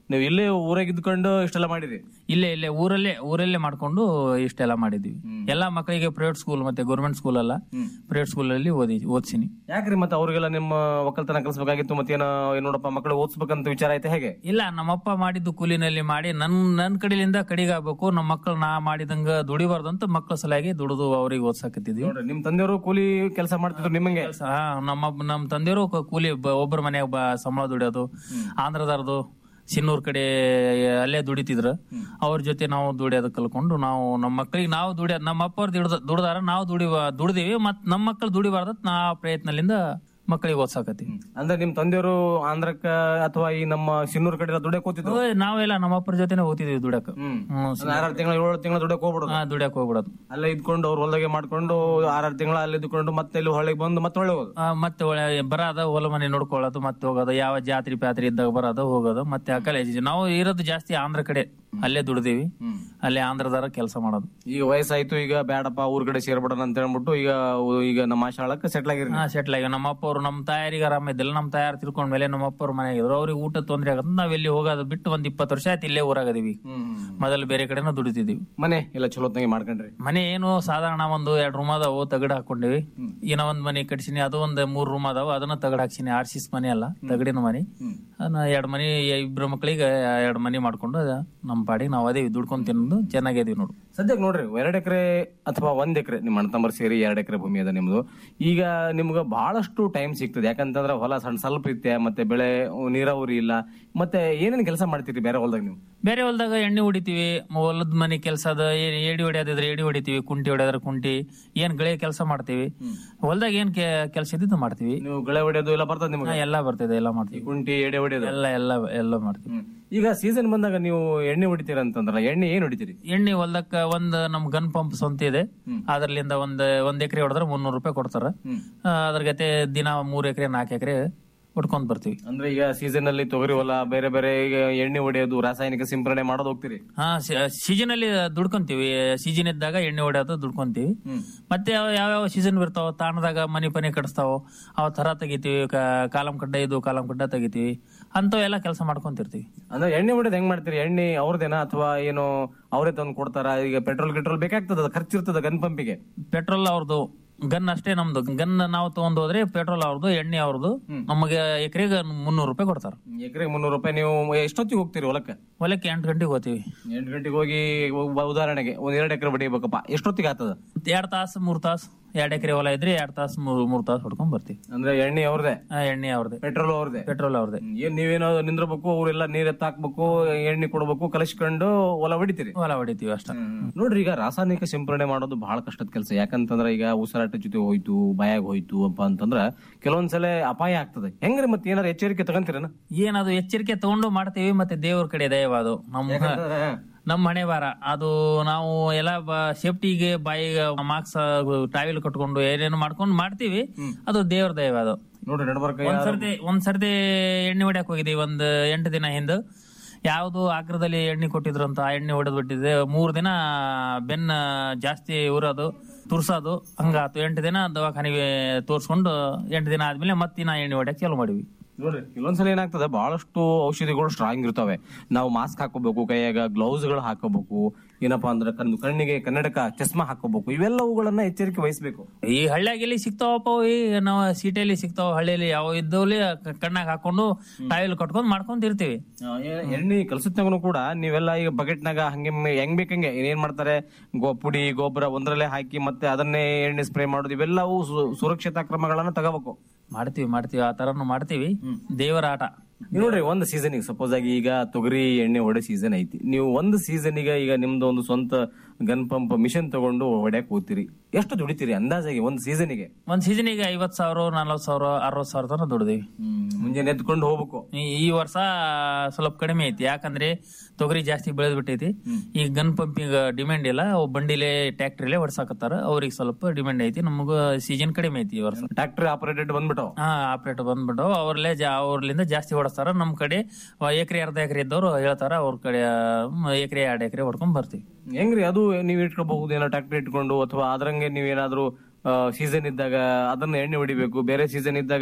ನೀವು ಇಲ್ಲೇ ಊರಾಗ ಇದ್ಕೊಂಡು ಇಷ್ಟೆಲ್ಲ ಮಾಡಿರಿ ಇಲ್ಲೇ ಇಲ್ಲೇ ಊರಲ್ಲೇ ಊರಲ್ಲೇ ಮಾಡ್ಕೊಂಡು ಇಷ್ಟೆಲ್ಲ ಮಾಡಿದ್ವಿ ಎಲ್ಲಾ ಮಕ್ಕಳಿಗೆ ಪ್ರೈವೇಟ್ ಸ್ಕೂಲ್ ಮತ್ತೆ ಗೌರ್ಮೆಂಟ್ ಸ್ಕೂಲ್ ಅಲ್ಲ ಪ್ರೈವೇಟ್ ಸ್ಕೂಲ್ ಅಲ್ಲಿ ಓದಿ ಓದ್ಸಿನಿ ಯಾಕ್ರಿ ಮತ್ತೆ ಅವ್ರಿಗೆಲ್ಲ ನಿಮ್ಮ ಒಕ್ಕಲ್ತನ ಕಲಿಸ್ಬೇಕಾಗಿತ್ತು ಮತ್ತೇನೋ ಏನ್ ನೋಡಪ್ಪ ಮಕ್ಕಳು ಓದಿಸ್ಬೇಕಂತ ವಿಚಾರ ಐತೆ ಹೇಗೆ ಇಲ್ಲ ನಮ್ಮಪ್ಪ ಮಾಡಿದ್ದು ಕೂಲಿನಲ್ಲಿ ಮಾಡಿ ನನ್ ನನ್ ಕಡೆಯಿಂದ ಕಡಿಗಾಗಬೇಕು ನಮ್ಮ ಮಕ್ಕಳು ನಾ ಮಾಡಿದಂಗ ದುಡಿಬಾರ್ದು ಅಂತ ಮಕ್ಕಳ ಸಲುವಾಗಿ ದುಡಿದು ಅವ್ರಿಗೆ ಓದ್ಸಾಕತ್ತಿದ್ವಿ ನೋಡ್ರಿ ನಿಮ್ ತಂದೆಯವರು ಕೂಲಿ ಕೆಲಸ ಮಾಡ್ತಿದ್ರು ನಿಮ್ಮಂಗೆ ಹಾ ನಮ್ಮ ನಮ್ಮ ತಂದೆಯವರು ಕ- ಕೂಲಿ ಬ- ಒಬ್ಬರ ಮನೆಯಾಗ ಬ- ಸಂಬಳ ದುಡಿಯೋದು ಆಂಧ್ರದಾರ್ದು ಸಿನ್ನೂರ್ ಕಡೆ ಅಲ್ಲೇ ದುಡಿತಿದ್ರ ಅವ್ರ ಜೊತೆ ನಾವು ದುಡಿಯೋದು ಕಲ್ಕೊಂಡು ನಾವು ನಮ್ಮ ಮಕ್ಕಳಿಗೆ ನಾವು ದುಡಿಯೋದು ನಮ್ಮ ಅಪ್ಪ ದುಡ್ದ ದುಡ್ದಾರ ನಾವು ದುಡಿ ದುಡಿದೀವಿ ಮತ್ ನಮ್ಮ ಮಕ್ಕಳು ದುಡಿಬಾರ್ದ ನಾ ಪ್ರಯತ್ನದಿಂದ ಮಕ್ಕಳಿಗೆ ಓದ್ಸಾಕತ್ತೀವಿ ಅಂದ್ರೆ ನಿಮ್ ತಂದೆಯವರು ಆಂಧ್ರಕ್ಕ ಅಥವಾ ಈ ನಮ್ಮ ಸಿನ್ನೂರ್ ಕಡೆ ದುಡಕ್ ಹೋಗ್ತಿದ್ರು ಓಯ್, ನಾವೆಲ್ಲ ನಮ್ಮ ಅಪ್ಪರ ಜೊತೆನೆ ಓದ್ತಿದ್ವಿ ದುಡಕ್ ಆರಾರು ತಿಂಗಳ ಏಳು ತಿಂಗಳ ದುಡಕ್ ಹೋಗ್ಬಿಡೋದು ದುಡ್ಯಾಕ್ ಹೋಗ್ಬಿಡೋದು ಅಲ್ಲೇ ಇದ್ಕೊಂಡು ಅವ್ರ ಹೊಲದಾಗೆ ಮಾಡ್ಕೊಂಡು ಆರಾರು ತಿಂಗಳ ಅಲ್ಲಿ ಇದ್ಕೊಂಡು ಮತ್ತೆ ಇಲ್ಲಿ ಹೊಳೆಗೆ ಬಂದು ಮತ್ತೆ ಒಳ್ಳೆ ಹೋಗೋದು ಆ, ಮತ್ತೆ ಒಳ್ಳೆ ಬರೋದ ಹೊಲ ಮನೆ ನೋಡ್ಕೊಳ್ಳೋದು ಮತ್ತೆ ಹೋಗೋದು ಯಾವ ಜಾತ್ರೆ ಪಾತ್ರೆ ಇದ್ದಾಗ ಬರೋದು ಹೋಗೋದು ಮತ್ತೆ ಆ ಕಡೆ ನಾವು ಇರೋದು ಜಾಸ್ತಿ ಆಂಧ್ರ ಕಡೆ ಅಲ್ಲೇ ದುಡ್ದೀವಿ ಅಲ್ಲೇ ಆಂಧ್ರದಾರ ಕೆಲಸ ಮಾಡೋದು ಈಗ ವಯಸ್ಸಾಯ್ತು ಈಗ ಬೇಡಪ್ಪ ಊರ್ ಕಡೆ ಸೇರ್ಬಿಡೋಣ ಅಂತ ಹೇಳ್ಬಿಟ್ಟು ಈಗ ಈಗ ನಮ್ಮ ಆಶಾಳಕ್ಕೆ ಸೆಟ್ಲ್ ಆಗಿರಿ ಹಾ ಸೆಟ್ಲ್ ಆಗಿ ನಮ್ಮ ಅಪ್ಪ ಅವರು ನಮ್ಮ ತಾಯಾರಿಗೆ ಆರಾಮ ಇದ್ದಿಲ್ಲ ನಮ್ಮ ತಾಯಾರು ತಿರ್ಕೊಂಡ್ ಮೇಲೆ ನಮ್ಮ ಅಪ್ಪ ಅವ್ರ ಮನೆಗೆ ಇದ್ರು ಅವ್ರಿಗೆ ಊಟ ತೊಂದ್ರೆ ಆಗತ್ತೆ ನಾವ್ ಎಲ್ಲಿ ಹೋಗೋದು ಬಿಟ್ಟು ಒಂದ್ ಇಪ್ಪತ್ತು ವರ್ಷ ಆಯ್ತು ಇಲ್ಲೇ ಊರಾಗದೀವಿ ಮೊದಲು ಬೇರೆ ಕಡೆನೂ ದುಡಿತಿದೀವಿ ಮನೆ ಎಲ್ಲ ಚಲೋತ್ನಾಗೆ ಮಾಡ್ಕೊಂಡ್ರಿ ಮನೆ ಏನು ಸಾಧಾರಣ ಒಂದು ಎರಡ್ ರೂಮ್ ಅದಾವು ತಗಡ್ ಹಾಕೊಂಡಿವಿ ಇನ್ನ ಒಂದ್ ಮನೆ ಕಟ್ಸಿನಿ ಅದು ಒಂದ್ ಮೂರ್ ರೂಮ್ ಅದಾವ ಅದನ್ನ ತಗಡ್ ಹಾಕ್ಸಿನಿ ಆರ್ ಸಿಸ್ ಮನೆ ಅಲ್ಲ ತಗಡಿನ ಮನೆ ಅದನ್ನ ಎರಡ್ ಮನೆ ಇಬ್ರು ಮಕ್ಳಿಗೆ ಎರಡ್ ಮನೆ ಮಾಡ್ಕೊಂಡು ನಮ್ ಪಾಡಿಗೆ ನಾವ್ ಅದೇವಿ ದುಡ್ಕೊಂಡ್ ತಿನ್ನೋದು ಚೆನ್ನಾಗಿದೀವಿ ನೋಡು ಸದ್ಯಕ್ಕೆ ನೋಡ್ರಿ ಎರಡ್ ಎಕರೆ ಅಥವಾ ಒಂದ್ ಎಕರೆ ನಿಮ್ಮ ಅಣ್ಣ ತಮ್ಮರು ಸೇರಿ ಎರಡ್ ಎಕರೆ ಭೂಮಿ ಅದ ನಿಮ್ದು ಈಗ ನಿಮ್ಗೆ ಬಹಳಷ್ಟು ಟೈಮ್ ಸಿಗ್ತದೆ ಯಾಕಂತಂದ್ರೆ ಹೊಲ ಸಣ್ಣ ಸ್ವಲ್ಪ ಇತ್ತೆ ಮತ್ತೆ ಬೆಳೆ ನೀರಾವರಿ ಇಲ್ಲ ಮತ್ತೆ ಏನೇನ್ ಕೆಲಸ ಮಾಡ್ತೀರಿ ಬೇರೆ ಹೊಲದಾಗ ನೀವು ಬೇರೆ ಹೊಲದಾಗ ಎಣ್ಣೆ ಹೊಡಿತೀವಿ ಹೊಲದ ಮನೆ ಕೆಲಸದ ಏಡಿ ಹೊಡೆಯೋದಿದ್ರೆ ಏಡಿ ಹೊಡಿತೀವಿ ಕುಂಟಿ ಹೊಡೆಯೋದ್ರ ಕುಂಟಿ ಏನ್ ಗಳೆ ಕೆಲಸ ಮಾಡ್ತೀವಿ ಹೊಲದಾಗ ಏನ್ ಕೆಲಸ ಇದ್ದಿದ್ದು ಮಾಡ್ತೀವಿ ನೀವು ಗಳೆ ಹೊಡೆಯೋದು ಎಲ್ಲ ಬರ್ತದೆ ನಿಮ್ಗೆ ಹಾ, ಎಲ್ಲಾ ಬರ್ತಿದೆ ಎಲ್ಲ ಮಾಡ್ತೀವಿ ಕುಂಟಿ ಎಡೆ ಹೊಡೆಯೋದು ಎಲ್ಲ ಎಲ್ಲ ಎಲ್ಲ ಮಾಡ್ತೀವಿ ಈಗ ಸೀಸನ್ ಬಂದಾಗ ನೀವು ಎಣ್ಣೆ ಹೊಡಿತೀರ ಅಂತಂದ್ರಲ್ಲ ಎಣ್ಣೆ ಏನ್ ಹೊಡಿತೀರಿ ಎಣ್ಣೆ ಹೊಲದಕ್ಕ ಒಂದ್ ನಮ್ ಗನ್ ಪಂಪ್ ಸ್ವಂತ ಇದೆ ಅದ್ರಲಿಂದ ಒಂದ್ ಒಂದ್ ಎಕರೆ ಹೊಡೆದ್ರೆ ಮುನ್ನೂರು ರೂಪಾಯಿ ಕೊಡ್ತಾರ ಆ, ಅದ್ರ ಗತೆ ದಿನ ಮೂರ್ ಎಕರೆ ನಾಲ್ಕು ಎಕರೆ ಹೊಡ್ಕೊಂಡ್ ಬರ್ತೀವಿ ಅಂದ್ರೆ ಈಗ ಸೀಸನ್ ಅಲ್ಲಿ ತೊಗರಿ ಹೊಲ ಬೇರೆ ಬೇರೆ ಈಗ ಎಣ್ಣೆ ಹೊಡೆಯೋದು ರಾಸಾಯನಿಕ ಸಿಂಪರಣೆ ಮಾಡೋದು ಹೋಗ್ತೀರಿ ಹಾ ಸೀಸನ್ ಅಲ್ಲಿ ದುಡ್ಕೊಂತೀವಿ ಸೀಸನ್ ಇದ್ದಾಗ ಎಣ್ಣೆ ಹೊಡೆಯೋದು ದುಡ್ಕೊಂತೀವಿ ಮತ್ತೆ ಯಾವ ಯಾವ ಸೀಸನ್ ಬರ್ತಾವ ತಾಣದಾಗ ಮನಿ ಪನಿ ಕಟ್ಸ್ತಾವ ಅವ್ ತರ ತೆಗಿತೀವಿ ಕ- ಕಾಲಂ ಕಡ್ಡ ಇದು ಕಾಲಂ ಕಡ್ಡ ತೆಗಿತೀವಿ ಅಂತವ್ ಎಲ್ಲ ಕೆಲಸ ಮಾಡ್ಕೊಂತಿರ್ತೀವಿ ಅಂದ್ರೆ ಎಣ್ಣೆ ಹೊಡೆಯೋದು ಹೆಂಗ್ ಮಾಡ್ತೀರಿ ಎಣ್ಣೆ ಅವ್ರದೇನಾ ಅಥವಾ ಏನು ಅವರೇ ತಂದು ಕೊಡ್ತಾರ ಈಗ ಪೆಟ್ರೋಲ್ ಗಿಟ್ರೋಲ್ ಬೇಕಾಗ್ತದ ಖರ್ಚಿರ್ತದ ಗನ್ ಪಂಪಿಗೆ ಪೆಟ್ರೋಲ್ ಅವ್ರದ್ದು ಗನ್ ಅಷ್ಟೇ ನಮ್ದು ಗನ್ ನಾವು ತಗೊಂಡ್ ಹೋದ್ರೆ ಪೆಟ್ರೋಲ್ ಅವ್ರದ್ದು ಎಣ್ಣೆ ಅವ್ರದ್ದು ನಮಗೆ ಎಕರೆಗೆ ಮುನ್ನೂರು ರೂಪಾಯಿ ಕೊಡ್ತಾರ ಎಕರೆಗೆ ಮುನ್ನೂರು ರೂಪಾಯಿ ನೀವು ಎಷ್ಟೊತ್ತಿಗೆ ಹೋಗ್ತೀರಿ ಹೊಲಕ್ಕೆ ಹೊಲಕ್ಕೆ ಎಂಟು ಗಂಟೆಗೆ ಹೋಗ್ತೀವಿ ಎಂಟು ಗಂಟೆಗೆ ಹೋಗಿ ಒಬ್ಬ ಉದಾಹರಣೆಗೆ ಒಂದ್ ಎರಡು ಎಕರೆ ಬಡಿಬೇಕಪ್ಪ ಎಷ್ಟೊತ್ತಿಗೆ ಆಗ್ತದ ಎರಡ್ ತಾಸು ಮೂರ್ ತಾಸು ಎರಡ್ ಎಕರೆ ಹೊಲ ಇದ್ರೆ ಎರಡ್ ತಾಸು ಮೂರ್ ಮೂರ್ ತಾಸು ಹೊಡ್ಕೊಂಡ್ ಬರ್ತೀವಿ ಅಂದ್ರೆ ಎಣ್ಣೆ ಅವ್ರದೇ ಆ, ಎಣ್ಣೆ ಅವ್ರದೇ ಪೆಟ್ರೋಲ್ ಅವ್ರದೇ ಪೆಟ್ರೋಲ್ ಅವ್ರದೇ ಏನ್ ನೀವೇನೋ ನಿಂದ್ರಬೇಕು ಅವರೆಲ್ಲ ನೀರ್ ಎತ್ತ ಹಾಕ್ಬೇಕು ಎಣ್ಣೆ ಕೊಡ್ಬೇಕು ಕಲಿಸ್ಕೊಂಡು ಹೊಲ ಹೊಡಿತೀರಿ ಹೊಲ ಹೊಡಿತೀವಿ ಅಷ್ಟ ನೋಡ್ರಿ ಈಗ ರಾಸಾಯನಿಕ ಸಿಂಪರಣೆ ಮಾಡೋದು ಬಹಳ ಕಷ್ಟದ ಕೆಲಸ ಯಾಕಂತಂದ್ರ ಈಗ ಉಸಿರಾಟ ಜೊತೆ ಹೋಯ್ತು ಬಾಯಾಗ ಹೋಯ್ತು ಅಪ್ಪ ಅಂತಂದ್ರ ಕೆಲವೊಂದ್ಸಲ ಅಪಾಯ ಆಗ್ತದೆ ಹೆಂಗ್ರಿ ಮತ್ತೆ ಏನಾರ ಎಚ್ಚರಿಕೆ ತಗಂತೀರನ ಏನದು ಎಚ್ಚರಿಕೆ ತಗೊಂಡು ಮಾಡ್ತೀವಿ ಮತ್ತೆ ದೇವ್ರ ಕಡೆ ದಯವಾದು ನಮ್ಮ ನಮ್ಮ ಹಣೆ ಬಾರ ಅದು ನಾವು ಎಲ್ಲ ಸೇಫ್ಟಿಗೆ ಬಾಯಿಗೆ ಮಾಸ್ಕ್ ಟಾವೆಲ್ ಕಟ್ಕೊಂಡು ಏನೇನು ಮಾಡ್ಕೊಂಡು ಮಾಡ್ತೀವಿ ಅದು ದೇವ್ರ ದಯವಾದು ನೋಡ್ರಿ ನಡ್ಬರ್ಕ ಒಂದ್ ಸರ್ತಿ ಒಂದ್ ಸರ್ತಿ ಎಣ್ಣೆ ಹೊಡ್ಯಾಕ್ ಹೋಗಿದ್ದೀವಿ ಒಂದ್ ಎಂಟು ದಿನ ಹಿಂದ ಯಾವ್ದು ಆಗ್ರದಲ್ಲಿ ಎಣ್ಣೆ ಕೊಟ್ಟಿದ್ರು ಅಂತ ಆ ಎಣ್ಣೆ ಹೊಡೆದ್ ಬಿಟ್ಟಿದೆ ಮೂರ್ ದಿನ ಬೆನ್ನ ಜಾಸ್ತಿ ಉರೋದು ತುರ್ಸೋದು ಹಂಗಾತು ಎಂಟು ದಿನ ದವಾಖಾನೆಗೆ ತೋರ್ಸ್ಕೊಂಡು ಎಂಟು ದಿನ ಆದ್ಮೇಲೆ ಮತ್ತಿನ ಎಣ್ಣೆ ಹೊಡ್ಯಾಕ್ ಚಾಲು ಮಾಡಿವಿ ನೋಡ್ರಿ ಕೆಲವೊಂದ್ಸಲ ಏನಾಗ್ತದೆ ಬಹಳಷ್ಟು ಔಷಧಿಗಳು ಸ್ಟ್ರಾಂಗ್ ಇರ್ತವೆ ನಾವು ಮಾಸ್ಕ್ ಹಾಕೋಬೇಕು ಕೈಯಾಗ ಗ್ಲೌಸ್ ಗಳು ಹಾಕೋಬೇಕು ಏನಪ್ಪಾ ಅಂದ್ರೆ ಕಣ್ಣು ಕಣ್ಣಿಗೆ ಕನ್ನಡಕ ಚಸ್ಮಾ ಹಾಕೋಬೇಕು ಇವೆಲ್ಲವುಗಳನ್ನ ಎಚ್ಚರಿಕೆ ವಹಿಸಬೇಕು ಈ ಹಳ್ಳಿಯಾಗ ಎಲ್ಲಿ ಸಿಗ್ತಾವಪ್ಪ ಅವು ಈ ನಾವು ಸಿಟಿಯಲ್ಲಿ ಸಿಗ್ತಾವ ಹಳ್ಳಿಯಲ್ಲಿ ಯಾವ ಇದ್ದವಲ್ಲಿ ಕಣ್ಣಾಗ ಹಾಕೊಂಡು ಟಾವೆಲ್ ಕಟ್ಕೊಂಡ್ ಮಾಡ್ಕೊಂತಿರ್ತೀವಿ ಎಣ್ಣೆ ಕಲಸತ್ನಾಗೂ ಕೂಡ ನೀವೆಲ್ಲ ಈಗ ಬಕೆಟ್ನಾಗ ಹಂಗೆ ಮ- ಹೆಂಗ್ ಬೇಕಂಗೆ ಏನ್ ಮಾಡ್ತಾರೆ ಗೋ ಪುಡಿ ಗೊಬ್ಬರ ಒಂದ್ರಲ್ಲೇ ಹಾಕಿ ಮತ್ತೆ ಅದನ್ನೇ ಎಣ್ಣೆ ಸ್ಪ್ರೇ ಮಾಡೋದು ಇವೆಲ್ಲವೂ ಸು- ಸುರಕ್ಷತಾ ಕ್ರಮಗಳನ್ನ ತಗೋಬೇಕು ಮಾಡ್ತೀವಿ ಮಾಡ್ತೀವಿ ಆ ತರನು ಮಾಡ್ತೀವಿ ದೇವರ ಆಟ ನೀವ್ ನೋಡ್ರಿ ಒಂದು ಸೀಸನ್ ಸಪೋಸ್ ಆಗಿ ಈಗ ತೊಗರಿ ಎಣ್ಣೆ ಹೊಡೆ ಸೀಸನ್ ಐತಿ ನೀವು ಒಂದು ಸೀಸನ್ ಈಗ ಈಗ ನಿಮ್ದು ಒಂದು ಸ್ವಂತ ಗನ್ ಪಂಪ್ ಮಿಷನ್ ತಗೊಂಡು ಹೊಡ್ಯಾಕ್ ಹೋಗ್ತೀರಿ ಎಷ್ಟು ದುಡಿತೀರಿ ಅಂದಾಜಾಗಿ ಒಂದು ಸೀಸನಿಗೆ ಒಂದ್ ಸೀಸನ್ಗೆ ಐವತ್ ಸಾವಿರ ನಲ್ವತ್ ಸಾವಿರ ಅರವತ್ ಸಾವಿರ ತನಕ ದುಡ್ದಿವಿ ಮುಂಜಾನೆ ಎದ್ಕೊಂಡು ಹೋಗ್ಬೇಕು ಈ- ಈ ವರ್ಷ ಸ್ವಲ್ಪ ಕಡಿಮೆ ಐತಿ ಯಾಕಂದ್ರೆ ತೊಗರಿ ಜಾಸ್ತಿ ಬೆಳೆದ್ ಬಿಟ್ಟೈತಿ ಈ ಗನ್ ಪಂಪಿಂಗ್ ಡಿಮ್ಯಾಂಡ್ ಇಲ್ಲ ಅವು ಬಂಡಿಲೆ ಟ್ಯಾಕ್ಟ್ರಿಲೆ ಹೊಡ್ಸಾಕತ್ತಾರ ಅವ್ರಿಗೆ ಸ್ವಲ್ಪ ಡಿಮ್ಯಾಂಡ್ ಐತಿ ನಮಗ ಸೀಸನ್ ಕಡಿಮೆ ಐತಿ ಈ ವರ್ಷ ಟ್ರಾಕ್ಟರ್ ಆಪರೇಟೆಡ್ ಬಂದ್ಬಿಟ್ಟು ಹಾ ಆಪರೇಟರ್ ಬಂದ್ಬಿಟ್ಟು ಅವ್ರಲ್ಲೇ ಜಾ ಅವ್ರಲಿಂದ ಜಾಸ್ತಿ ಹೊಡಸ್ತಾರ ನಮ್ ಕಡೆ ಎಕರೆ ಅರ್ಧ ಎಕರೆ ಇದ್ದವ್ರು ಹೇಳ್ತಾರ ಅವ್ರ ಕಡೆ ಎಕರೆ ಎರಡ್ ಎಕರೆ ಹೊಡ್ಕೊಂಡ್ ಬರ್ತೀವಿ ಹೆಂಗ್ರಿ ಅದು ನೀವ್ ಇಟ್ಕೋಬಹುದು ಏನೋ ಟ್ರಾಕ್ಟರ್ ಇಟ್ಕೊಂಡು ಅಥವಾ ಅದ್ರಂಗೆ ನೀವೇನಾದ್ರೂ ಸೀಸನ್ ಇದ್ದಾಗ ಅದನ್ನ ಎಣ್ಣೆ ಹೊಡಿಬೇಕು ಬೇರೆ ಸೀಸನ್ ಇದ್ದಾಗ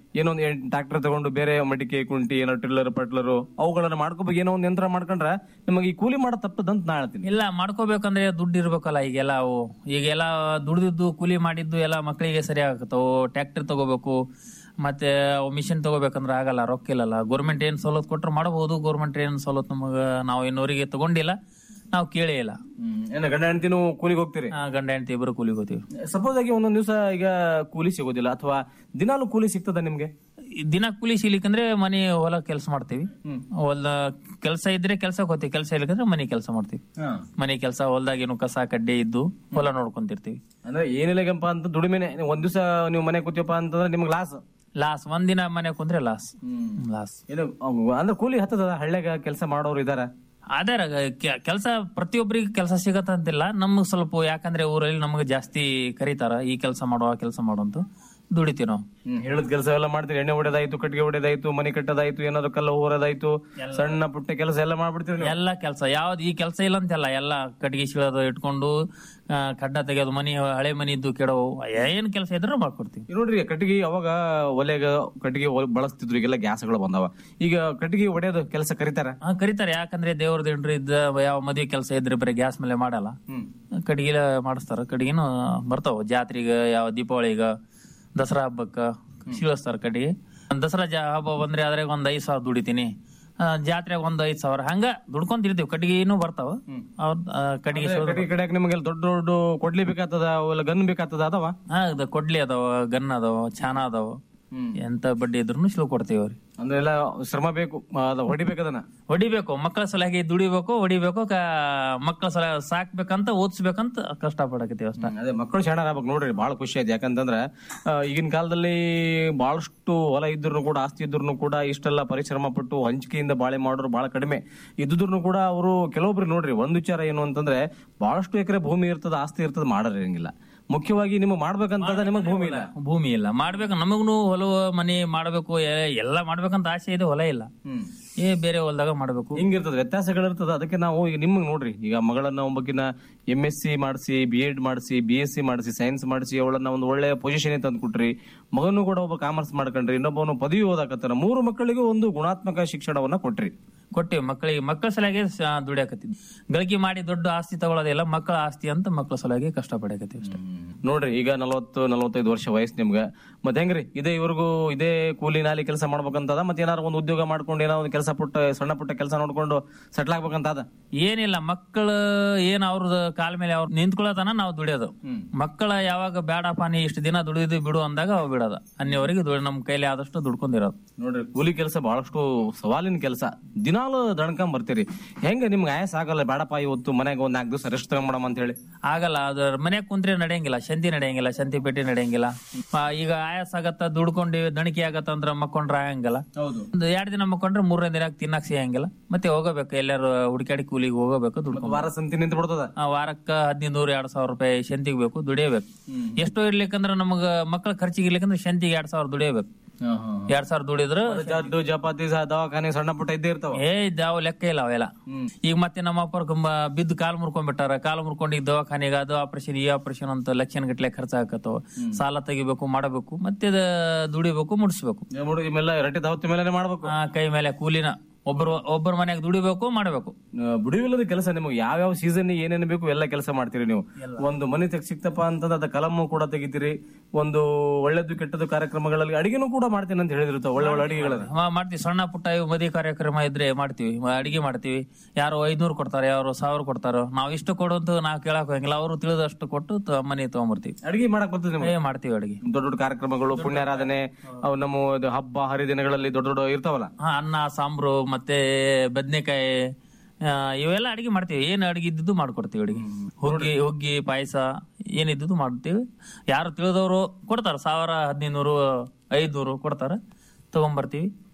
ಏನೋ ಒಂದು ಟ್ರಾಕ್ಟರ್ ತಗೊಂಡು ಬೇರೆ ಮಡಿಕೆ ಕುಂಟಿ ಏನೋ ಟಿಲ್ಲರ್ ಪಟ್ಲರು ಅವುಗಳನ್ನ ಮಾಡ್ಕೋಬೇಕು ಏನೋ ಒಂದು ಯಂತ್ರ ಮಾಡ್ಕೊಂಡ್ರೆ ನಿಮಗೆ ಈ ಕೂಲಿ ಮಾಡೋ ತಪ್ಪದಂತ ನಾ ಹೇಳ್ತೀನಿ ಇಲ್ಲ ಮಾಡ್ಕೋಬೇಕಂದ್ರೆ ದುಡ್ಡು ಇರ್ಬೇಕಲ್ಲ ಈಗೆಲ್ಲ ಅವು ಈಗೆಲ್ಲ ದುಡ್ದಿದ್ದು ಕೂಲಿ ಮಾಡಿದ್ದು ಎಲ್ಲ ಮಕ್ಕಳಿಗೆ ಸರಿ ಆಗತ್ತವು ಟ್ರ್ಯಾಕ್ಟರ್ ತಗೋಬೇಕು ಮತ್ತೆ ಮಿಷಿನ್ ತಗೋಬೇಕಂದ್ರೆ ಆಗಲ್ಲ ರೊಕ್ಕ ಇಲ್ಲಲ್ಲ ಗೌರ್ಮೆಂಟ್ ಏನ್ ಸವಲತ್ತು ಕೊಟ್ರೆ ಮಾಡಬಹುದು ಗೌರ್ಮೆಂಟ್ ಏನ್ ಸವಲತ್ತು ನಮಗ ನಾವು ಇನ್ನೂರಿಗೆ ತಗೊಂಡಿಲ್ಲ ನಾವು ಕೇಳೇ ಇಲ್ಲ ಏನು ಗಂಡ ಹೆಂಡತಿನೂ ಕೂಲಿಗೆ ಹೋಗ್ತೀರಿ ಆ, ಗಂಡ ಹೆಂಡತಿ ಇಬ್ಬರು ಕೂಲಿಗೆ ಹೋಗ್ತೀವಿ ಸಪೋಸ್ ಆಗಿ ಒಂದೊಂದ್ ದಿವಸ ಈಗ ಕೂಲಿ ಸಿಗೋದಿಲ್ಲ ಅಥವಾ ದಿನಾಲು ಕೂಲಿ ಸಿಗ್ತದ ನಿಮ್ಗೆ ಈ ದಿನ ಕೂಲಿ ಸಿಗ್ಲಿಕ್ಕಂದ್ರೆ ಮನೆ ಹೊಲ ಕೆಲಸ ಮಾಡ್ತೀವಿ ಹೊಲ ಕೆಲಸ ಇದ್ರೆ ಕೆಲ್ಸಕ್ಕೆ ಹೋಗ್ತೀವಿ ಕೆಲಸ ಇರ್ಲಿಕ್ಕಂದ್ರೆ ಮನೆ ಕೆಲಸ ಮಾಡ್ತೀವಿ ಮನೆ ಕೆಲಸ ಹೊಲ್ದಾಗ ಏನು ಕಸ ಕಡ್ಡೆ ಇದ್ದು ಹೊಲ ನೋಡ್ಕೊಂತಿರ್ತೀವಿ ಅಂದ್ರೆ ಏನಿಲ್ಲಗಪ್ಪ ಅಂತ ದುಡಿಮೆನೆ ಒಂದ್ ದಿವಸ ನೀವು ಮನೆ ಕೂತೀವಪ್ಪ ಅಂತಂದ್ರೆ ನಿಮ್ಗೆ ಲಾಸ್ ಲಾಸ್ ಒಂದಿನ ಮನೆ ಕುಂದ್ರೆ ಲಾಸ್ ಲಾಸ್ ಏನು ಅವ್- ಅಂದ್ರೆ ಕೂಲಿ ಹತ್ತದ ಹಳ್ಳ್ಯಾಗ ಕೆಲಸ ಮಾಡೋರು ಇದಾರ ಅದೇ ಕೆಲಸ ಪ್ರತಿಯೊಬ್ಬರಿಗೆ ಕೆಲಸ ಸಿಗತ್ತಂತಿಲ್ಲ ನಮ್ಗ್ ಸ್ವಲ್ಪ ಯಾಕಂದ್ರೆ ಊರಲ್ಲಿ ನಮ್ಗೆ ಜಾಸ್ತಿ ಕರೀತಾರ ಈ ಕೆಲಸ ಮಾಡುವ ಕೆಲಸ ಮಾಡು ಅಂತ ದುಡಿತೀವಿ ನಾವು ಹೇಳದ್ ಕೆಲಸ ಎಲ್ಲ ಮಾಡ್ತೀರಿ ಎಣ್ಣೆ ಹೊಡೆದಾಯ್ತು ಕಟ್ಟಿಗೆ ಹೊಡೆದಾಯ್ತು ಮನೆ ಕಟ್ಟದಾಯ್ತು ಏನಾದ್ರು ಕಲ್ಲ ಹೋರದಾಯ್ತು ಸಣ್ಣ ಪುಟ್ಟ ಕೆಲಸ ಎಲ್ಲ ಮಾಡ್ಬಿಡ್ತೀರಿ ನೀವು? ಎಲ್ಲ ಕೆಲಸ ಯಾವ್ದು ಈ ಕೆಲಸ ಇಲ್ಲ ಅಂತಲ್ಲ ಎಲ್ಲ ಕಟ್ಟಿಗೆ ಶೀಳೋದು ಇಟ್ಕೊಂಡು ಆ, ಕಡ್ಡ ತೆಗೆಯೋದು ಮನಿ ಹಳೆ ಮನಿ ಇದ್ದು ಕೆಡವು ಏನ್ ಕೆಲಸ ಇದ್ರೂ ಮಾಡ್ಕೊಡ್ತೀವಿ ಈಗ ನೋಡ್ರಿ ಕಟ್ಟಿಗೆ ಅವಾಗ ಒಲೆಗ ಕಟ್ಟಿಗೆ ಒಲೆ ಬಳಸ್ತಿದ್ರು ಈಗೆಲ್ಲ ಗ್ಯಾಸ್ಗಳು ಬಂದವ ಈಗ ಕಟ್ಟಿಗೆ ಹೊಡೆಯೋದು ಕೆಲಸ ಕರೀತಾರ ಹಾ ಕರೀತಾರೆ ಯಾಕಂದ್ರೆ ದೇವ್ರ ದಿಂಡ್ರು ಇದ್ದ ಯಾವ ಮದುವೆ ಕೆಲಸ ಇದ್ರೆ ಬರೀ ಗ್ಯಾಸ್ ಮೇಲೆ ಮಾಡಲ್ಲ ಕಡಿಗೆ ಮಾಡಿಸ್ತಾರ ಕಡಿಗೆನು ಬರ್ತಾವ ಜಾತ್ರೆಗ ಯಾವ ದೀಪಾವಳಿಗ ದಸರಾ ಹಬ್ಬಕ್ಕ ಶೀಳಿಸ್ತಾರ ಕಡಿಗೆ ದಸರಾ ಜಾ ಹಬ್ಬ ಬಂದ್ರೆ ಅದ್ರಾಗ ಒಂದ್ ಐದ್ ಸಾವಿರ ದುಡಿತೀನಿ ಆ, ಜಾತ್ರೆಗ್ ಒಂದ್ ಐದ್ ಸಾವಿರ ಹಂಗ ದುಡ್ಕೊಂತಿರ್ತೀವಿ ಕಟ್ಟಿಗೆನು ಬರ್ತಾವ ಅವ್ರ ಆ, ಕಟ್ಟಿಗೆ ಅಂದ್ರೆ ಶೋಧ- ಕಟ್ಟಿಗೆ ಕಡಿಯಾಕ ನಿಮಗೆ ದೊಡ್ಡ ದೊಡ್ಡ ಕೊಡ್ಲಿ ಬೇಕಾಗ್ತದ ಅವೆಲ್ಲ ಗನ್ ಬೇಕಾಗ್ತದ ಅದಾವ ಹಾ ಇದು ಕೊಡ್ಲಿ ಅದಾವ ಗನ್ ಅದಾವ ಚಾನ ಅದಾವ ಎಂತ ಬಡ್ಡಿ ಇದ್ರು ಶಿಲು ಕೊಡ್ತೀವಿ ಅವ್ರಿಗೆ ಅಂದ್ರೆ ಎಲ್ಲ ಶ್ರಮ ಬೇಕು ಅದ ಹೊಡಿಬೇಕದನ್ನ ಹೊಡಿಬೇಕು ಮಕ್ಕಳ ಸಲಹೆ ದುಡಿಬೇಕು ಹೊಡಿಬೇಕು ಕ- ಮಕ್ಕಳ ಸಲ ಸಾಕ್ಬೇಕಂತ ಓದಿಸ್ಬೇಕಂತ ಕಷ್ಟ ಪಡಕತ್ತೀವಿ ಅಷ್ಟ ಅದೇ ಮಕ್ಕಳು ಶಾಣ ಆಗ್ಬೇಕು ನೋಡ್ರಿ ಬಹಳ ಖುಷಿ ಆಯ್ತು ಯಾಕಂತಂದ್ರ ಆ, ಈಗಿನ ಕಾಲದಲ್ಲಿ ಬಹಳಷ್ಟು ಹೊಲ ಇದ್ರು ಕೂಡ ಆಸ್ತಿ ಇದ್ರು ಕೂಡ ಇಷ್ಟೆಲ್ಲ ಪರಿಶ್ರಮ ಪಟ್ಟು ಹಂಚಿಕೆಯಿಂದ ಬಾಳೆ ಮಾಡೋರು ಬಹಳ ಕಡಿಮೆ ಇದ್ದಿದ್ರು ಕೂಡ ಅವರು ಕೆಲವೊಬ್ರು ನೋಡ್ರಿ ಒಂದ್ ವಿಚಾರ ಏನು ಅಂತಂದ್ರೆ ಬಹಳಷ್ಟು ಎಕರೆ ಭೂಮಿ ಇರ್ತದ ಆಸ್ತಿ ಇರ್ತದ ಮಾಡೋರಂಗಿಲ್ಲ ಮುಖ್ಯವಾಗಿ ನಿಮಗೆ ಮಾಡ್ಬೇಕಂತಂದ್ರೆ ನಿಮಗೆ ಭೂಮಿ ಇಲ್ಲ ಭೂಮಿ ಇಲ್ಲ ಮಾಡ್ಬೇಕು ನಮಗೂ ಹೊಲ ಮನೆ ಮಾಡ್ಬೇಕು ಎ- ಎಲ್ಲ ಮಾಡ್ಬೇಕಂತ ಆಸೆ ಇದೆ ಹೊಲ ಇಲ್ಲ ಏ ಬೇರೆ ಹೊಲದಾಗ ಮಾಡ್ಬೇಕು ಹಿಂಗಿರ್ತದ ವ್ಯತ್ಯಾಸಗಳಿರ್ತದ ಅದಕ್ಕೆ ನಾವು ಈಗ ನಿಮ್ಗೆ ನೋಡ್ರಿ ಈಗ ಮಗಳನ್ನ ಒಬ್ಬಕಿನ ಎಂ ಎಸ್ ಸಿ ಮಾಡಿಸಿ ಬಿ ಎಡ್ ಮಾಡಿಸಿ ಬಿ ಎಸ್ ಸಿ ಮಾಡಿಸಿ ಸೈನ್ಸ್ ಮಾಡಿಸಿ ಅವಳನ್ನ ಒಂದು ಒಳ್ಳೆ ಪೊಸಿಷನ್ ತಂದು ಕೊಟ್ರಿ ಮಗನು ಕೂಡ ಒಬ್ಬ ಕಾಮರ್ಸ್ ಮಾಡ್ಕೊಂಡ್ರಿ ಇನ್ನೊಬ್ಬನು ಪದವಿ ಓದಾಕತ್ತಾರ ಮೂರು ಮಕ್ಕಳಿಗೂ ಒಂದು ಗುಣಾತ್ಮಕ ಶಿಕ್ಷಣವನ್ನ ಕೊಟ್ರಿ ಕೊಟ್ಟಿವಿ ಮಕ್ಕಳಿಗೆ ಮಕ್ಕಳ ಸಲಹೆಗೆ ದುಡಿಯಾಕತ್ತೀವಿ ಗಳಿಕೆ ಮಾಡಿ ದೊಡ್ಡ ಆಸ್ತಿ ತಗೊಳ್ಳೋದಿಲ್ಲ ಮಕ್ಕಳ ಆಸ್ತಿ ಅಂತ ಮಕ್ಕಳ ಸಲಹೆಗೆ ಕಷ್ಟ ಪಡಕತ್ತೀವಿ ಅಷ್ಟೇ ನೋಡ್ರಿ ಈಗ ನಲವತ್ತು ನಲವತ್ತೈದು ವರ್ಷ ವಯಸ್ಸು ನಿಮ್ಗೆ ಮತ್ತೆ ಹೆಂಗ್ರಿ ಇದೇ ಇವ್ರಿಗೂ ಇದೇ ಕೂಲಿ ನಾಲಿ ಕೆಲಸ ಮಾಡ್ಬೇಕಂತದ ಮತ್ತೆ ಏನಾರು ಒಂದು ಉದ್ಯೋಗ ಮಾಡ್ಕೊಂಡು ಏನೋ ಒಂದು ಕೆಲಸ ಪುಟ್ಟ ಸಣ್ಣ ಪುಟ್ಟ ಕೆಲಸ ನೋಡ್ಕೊಂಡು ಸೆಟ್ಲ್ ಆಗ್ಬೇಕಂತ ಅದ ಏನಿಲ್ಲ ಮಕ್ಕಳು ಏನ್ ಅವ್ರದ್ದು ಕಾಲ ಮೇಲೆ ಅವ್ರು ನಿಂತ್ಕೊಳ್ಳೋತನ ನಾವು ದುಡಿಯೋದು ಮಕ್ಕಳ ಯಾವಾಗ ಬೇಡಪ್ಪ ನೀ ಇಷ್ಟು ದಿನ ದುಡಿದು ಬಿಡು ಅಂದಾಗ ಅವ್ ಬಿಡೋದು ಅನ್ನೋವರೆಗೆ ದುಡಿ ನಮ್ ಕೈಲಿ ಆದಷ್ಟು ದುಡ್ಕೊಂಡಿರೋದು ನೋಡ್ರಿ ಕೂಲಿ ಕೆಲಸ ಬಹಳಷ್ಟು ಸವಾಲಿನ ಕೆಲಸ ದಿನಾಲು ದಣ್ಕೊಂಡ್ ಬರ್ತೀರಿ ಹೆಂಗ ನಿಮ್ಗೆ ಆಯಸ್ ಆಗಲ್ಲ ಬೇಡಪ್ಪ ಇವತ್ತು ಮನೆಗೆ ಒಂದ್ ನಾಲ್ಕು ದಿವಸ ರೆಸ್ಟ್ ತಗೊಂಬಿಡಮ್ ಅಂತ ಹೇಳಿ ಆಗಲ್ಲ ಅದು ಮನ್ಯಾಗ ಕುಂತ್ರೆ ನಡೆಯಂಗಿಲ್ಲ ಶಂತಿ ನಡೆಯಂಗಿಲ್ಲ ಶಂತಿ ಪೇಟೆ ನಡೆಯಂಗಿಲ್ಲ ಆ, ಈಗ ಆಯಾಸ ಆಗತ್ತ ದುಡ್ಕೊಂಡಿವಿ ದಣಿಕೆ ಆಗತ್ತ ಅಂದ್ರ ಮಕ್ಕೊಂಡ್ರ ಆಗಂಗಿಲ್ಲ ಒಂದು ಎರಡ್ ದಿನ ಮಕ್ಕೊಂಡ್ರೆ ಮೂರನೇ ದಿನ ತಿನ್ನಕ್ ಸಿಗಂಗಿಲ್ಲ ಮತ್ತೆ ಹೋಗಬೇಕು ಎಲ್ಲಾರು ಹುಡುಕಾಡಿ ಕೂಲಿಗೆ ಹೋಗಬೇಕು ದುಡ್ಕೊಂಡು ವಾರ ಸಂತಿ ನಿಂತು ಬಿಡ್ತದ ಆ ವಾರಕ್ಕ ಹದಿನೈದು ನೂರ ಎರಡ್ ಸಾವಿರ ರೂಪಾಯಿ ಶಂತಿಗೆ ಬೇಕು ದುಡಿಯಬೇಕು ಎಷ್ಟೋ ಇರ್ಲಿಕ್ಕಂದ್ರ ನಮಗ ಮಕ್ಕಳ ಖರ್ಚಿಗೆ ಇರ್ಲಿಕ್ಕಂದ್ರ ಶಂತಿಗೆ ಎರಡ್ ಸಾವಿರ ದುಡಿಯಬೇಕು ಎರಡ್ ಸಾವಿರ ದುಡಿದ್ರ ಜಡ್ಡು ಜಪಾತಿ ಸ- ದವಾಖಾನೆ ಸಣ್ಣ ಪುಟ್ಟ ಇದ್ದೇ ಇರ್ತಾವ ಏ ಇದಾವ ಲೆಕ್ಕ ಇಲ್ಲ ಅವೆಲ್ಲ ಈಗ ಮತ್ತೆ ನಮ್ಮ ಅಪ್ಪರ್ ಬಿದ್ದು ಕಾಲ್ ಮುರ್ಕೊಂಡ್ಬಿಟ್ಟಾರ ಕಾಲ್ ಮುರ್ಕೊಂಡು ಈಗ ದವಾಖಾನೆಗೆ ಅದು ಆಪರೇಷನ್ ಈ ಆಪರೇಷನ್ ಅಂತ ಲಕ್ಷಣ ಗಟ್ಲೆ ಖರ್ಚು ಹಾಕತ್ತವ ಸಾಲ ತೆಗಿಬೇಕು ಮಾಡಬೇಕು ಮತ್ತೆ ಅದ ದುಡಿಬೇಕು ಮುಡಿಸ್ಬೇಕು ನೋಡಿ ಇವೆಲ್ಲ ರಟ್ಟಿ ದಾವತಿ ಮೇಲೆ ಮಾಡ್ಬೇಕು ಆ, ಕೈ ಮೇಲೆ ಕೂಲಿನ ಒಬ್ಬರು ಒಬ್ಬರ ಮನೆಯಾಗ ದುಡಿಬೇಕು ಮಾಡಬೇಕು ಬಿಡುವಿಲ್ಲದ ಕೆಲಸ ನಿಮಗೆ ಯಾವ್ಯಾವ ಸೀಸನ್ ಏನೇನು ಬೇಕು ಎಲ್ಲ ಕೆಲಸ ಮಾಡ್ತೀರಿ ನೀವು ಒಂದು ಮನೆ ತೆಗ್ ಸಿಕ್ತಪ್ಪ ಅಂತಂದ್ರೆ ಅದ ಕಲಮ್ಮು ಕೂಡ ತೆಗಿತೀರಿ ಒಂದು ಒಳ್ಳೇದು ಕೆಟ್ಟದ್ದು ಕಾರ್ಯಕ್ರಮಗಳಲ್ಲಿ ಅಡಿಗೆನೂ ಕೂಡ ಮಾಡ್ತೀನಿ ಅಂತ ಹೇಳಿದಿರ್ತಾವ ಒಳ್ಳೆ ಒಳ್ಳೆ ಅಡಿಗೆಗಳನ್ನ ಹಾ, ಮಾಡ್ತೀವಿ ಸಣ್ಣ ಪುಟ್ಟ ಇವು ಮದುವೆ ಕಾರ್ಯಕ್ರಮ ಇದ್ರೆ ಮಾಡ್ತೀವಿ ಮ- ಅಡಿಗೆ ಮಾಡ್ತೀವಿ ಯಾರು ಐದ್ನೂರು ಕೊಡ್ತಾರೆ ಯಾರು ಸಾವಿರ ಕೊಡ್ತಾರೋ ನಾವ್ ಇಷ್ಟು ಕೊಡುವಂತ ನಾವು ಕೇಳಕ್ ಹೋಗಂಗಿಲ್ಲ ಅವರು ತಿಳಿದಷ್ಟು ಕೊಟ್ಟು ತ- ಮನೆ ತಗೊಂಬರ್ತೀವಿ ಅಡಿಗೆ ಮಾಡಕ್ ಬರ್ತದೆ ನಿಮ್ಗೆ ಏ ಮಾಡ್ತೀವಿ ಅಡಿಗೆ ದೊಡ್ಡ ದೊಡ್ಡ ಕಾರ್ಯಕ್ರಮಗಳು ಪುಣ್ಯಾರಾಧನೆ ಅವು ನಮ್ಮ ಇದು ಹಬ್ಬ ಹರಿದಿನಗಳಲ್ಲಿ ದೊಡ್ಡ ದೊಡ್ಡ ಇರ್ತಾವಲ್ಲ ಹಾ ಅನ್ನ ಸಾಂಬ್ರು ಮತ್ತೆ ಬದ್ನೆಕಾಯಿ ಆ, ಇವೆಲ್ಲ ಅಡಿಗೆ ಮಾಡ್ತೀವಿ ಏನ್ ಅಡಿಗೆ ಇದ್ದಿದ್ದು ಮಾಡ್ಕೊಡ್ತೀವಿ ಅಡಿಗೆ ಹುಗ್ಗಿ ಹುಗ್ಗಿ ಪಾಯಸ ಏನಿದ್ದು ಮಾಡ್ತೀವಿ ಯಾರು ತಿಳಿದವರು ಕೊಡ್ತಾರ ಸಾವಿರ ಹದಿನೈದು ನೂರು ಐದ್ನೂರು ಕೊಡ್ತಾರ ತಗೊಂಬರ್ತೀವಿ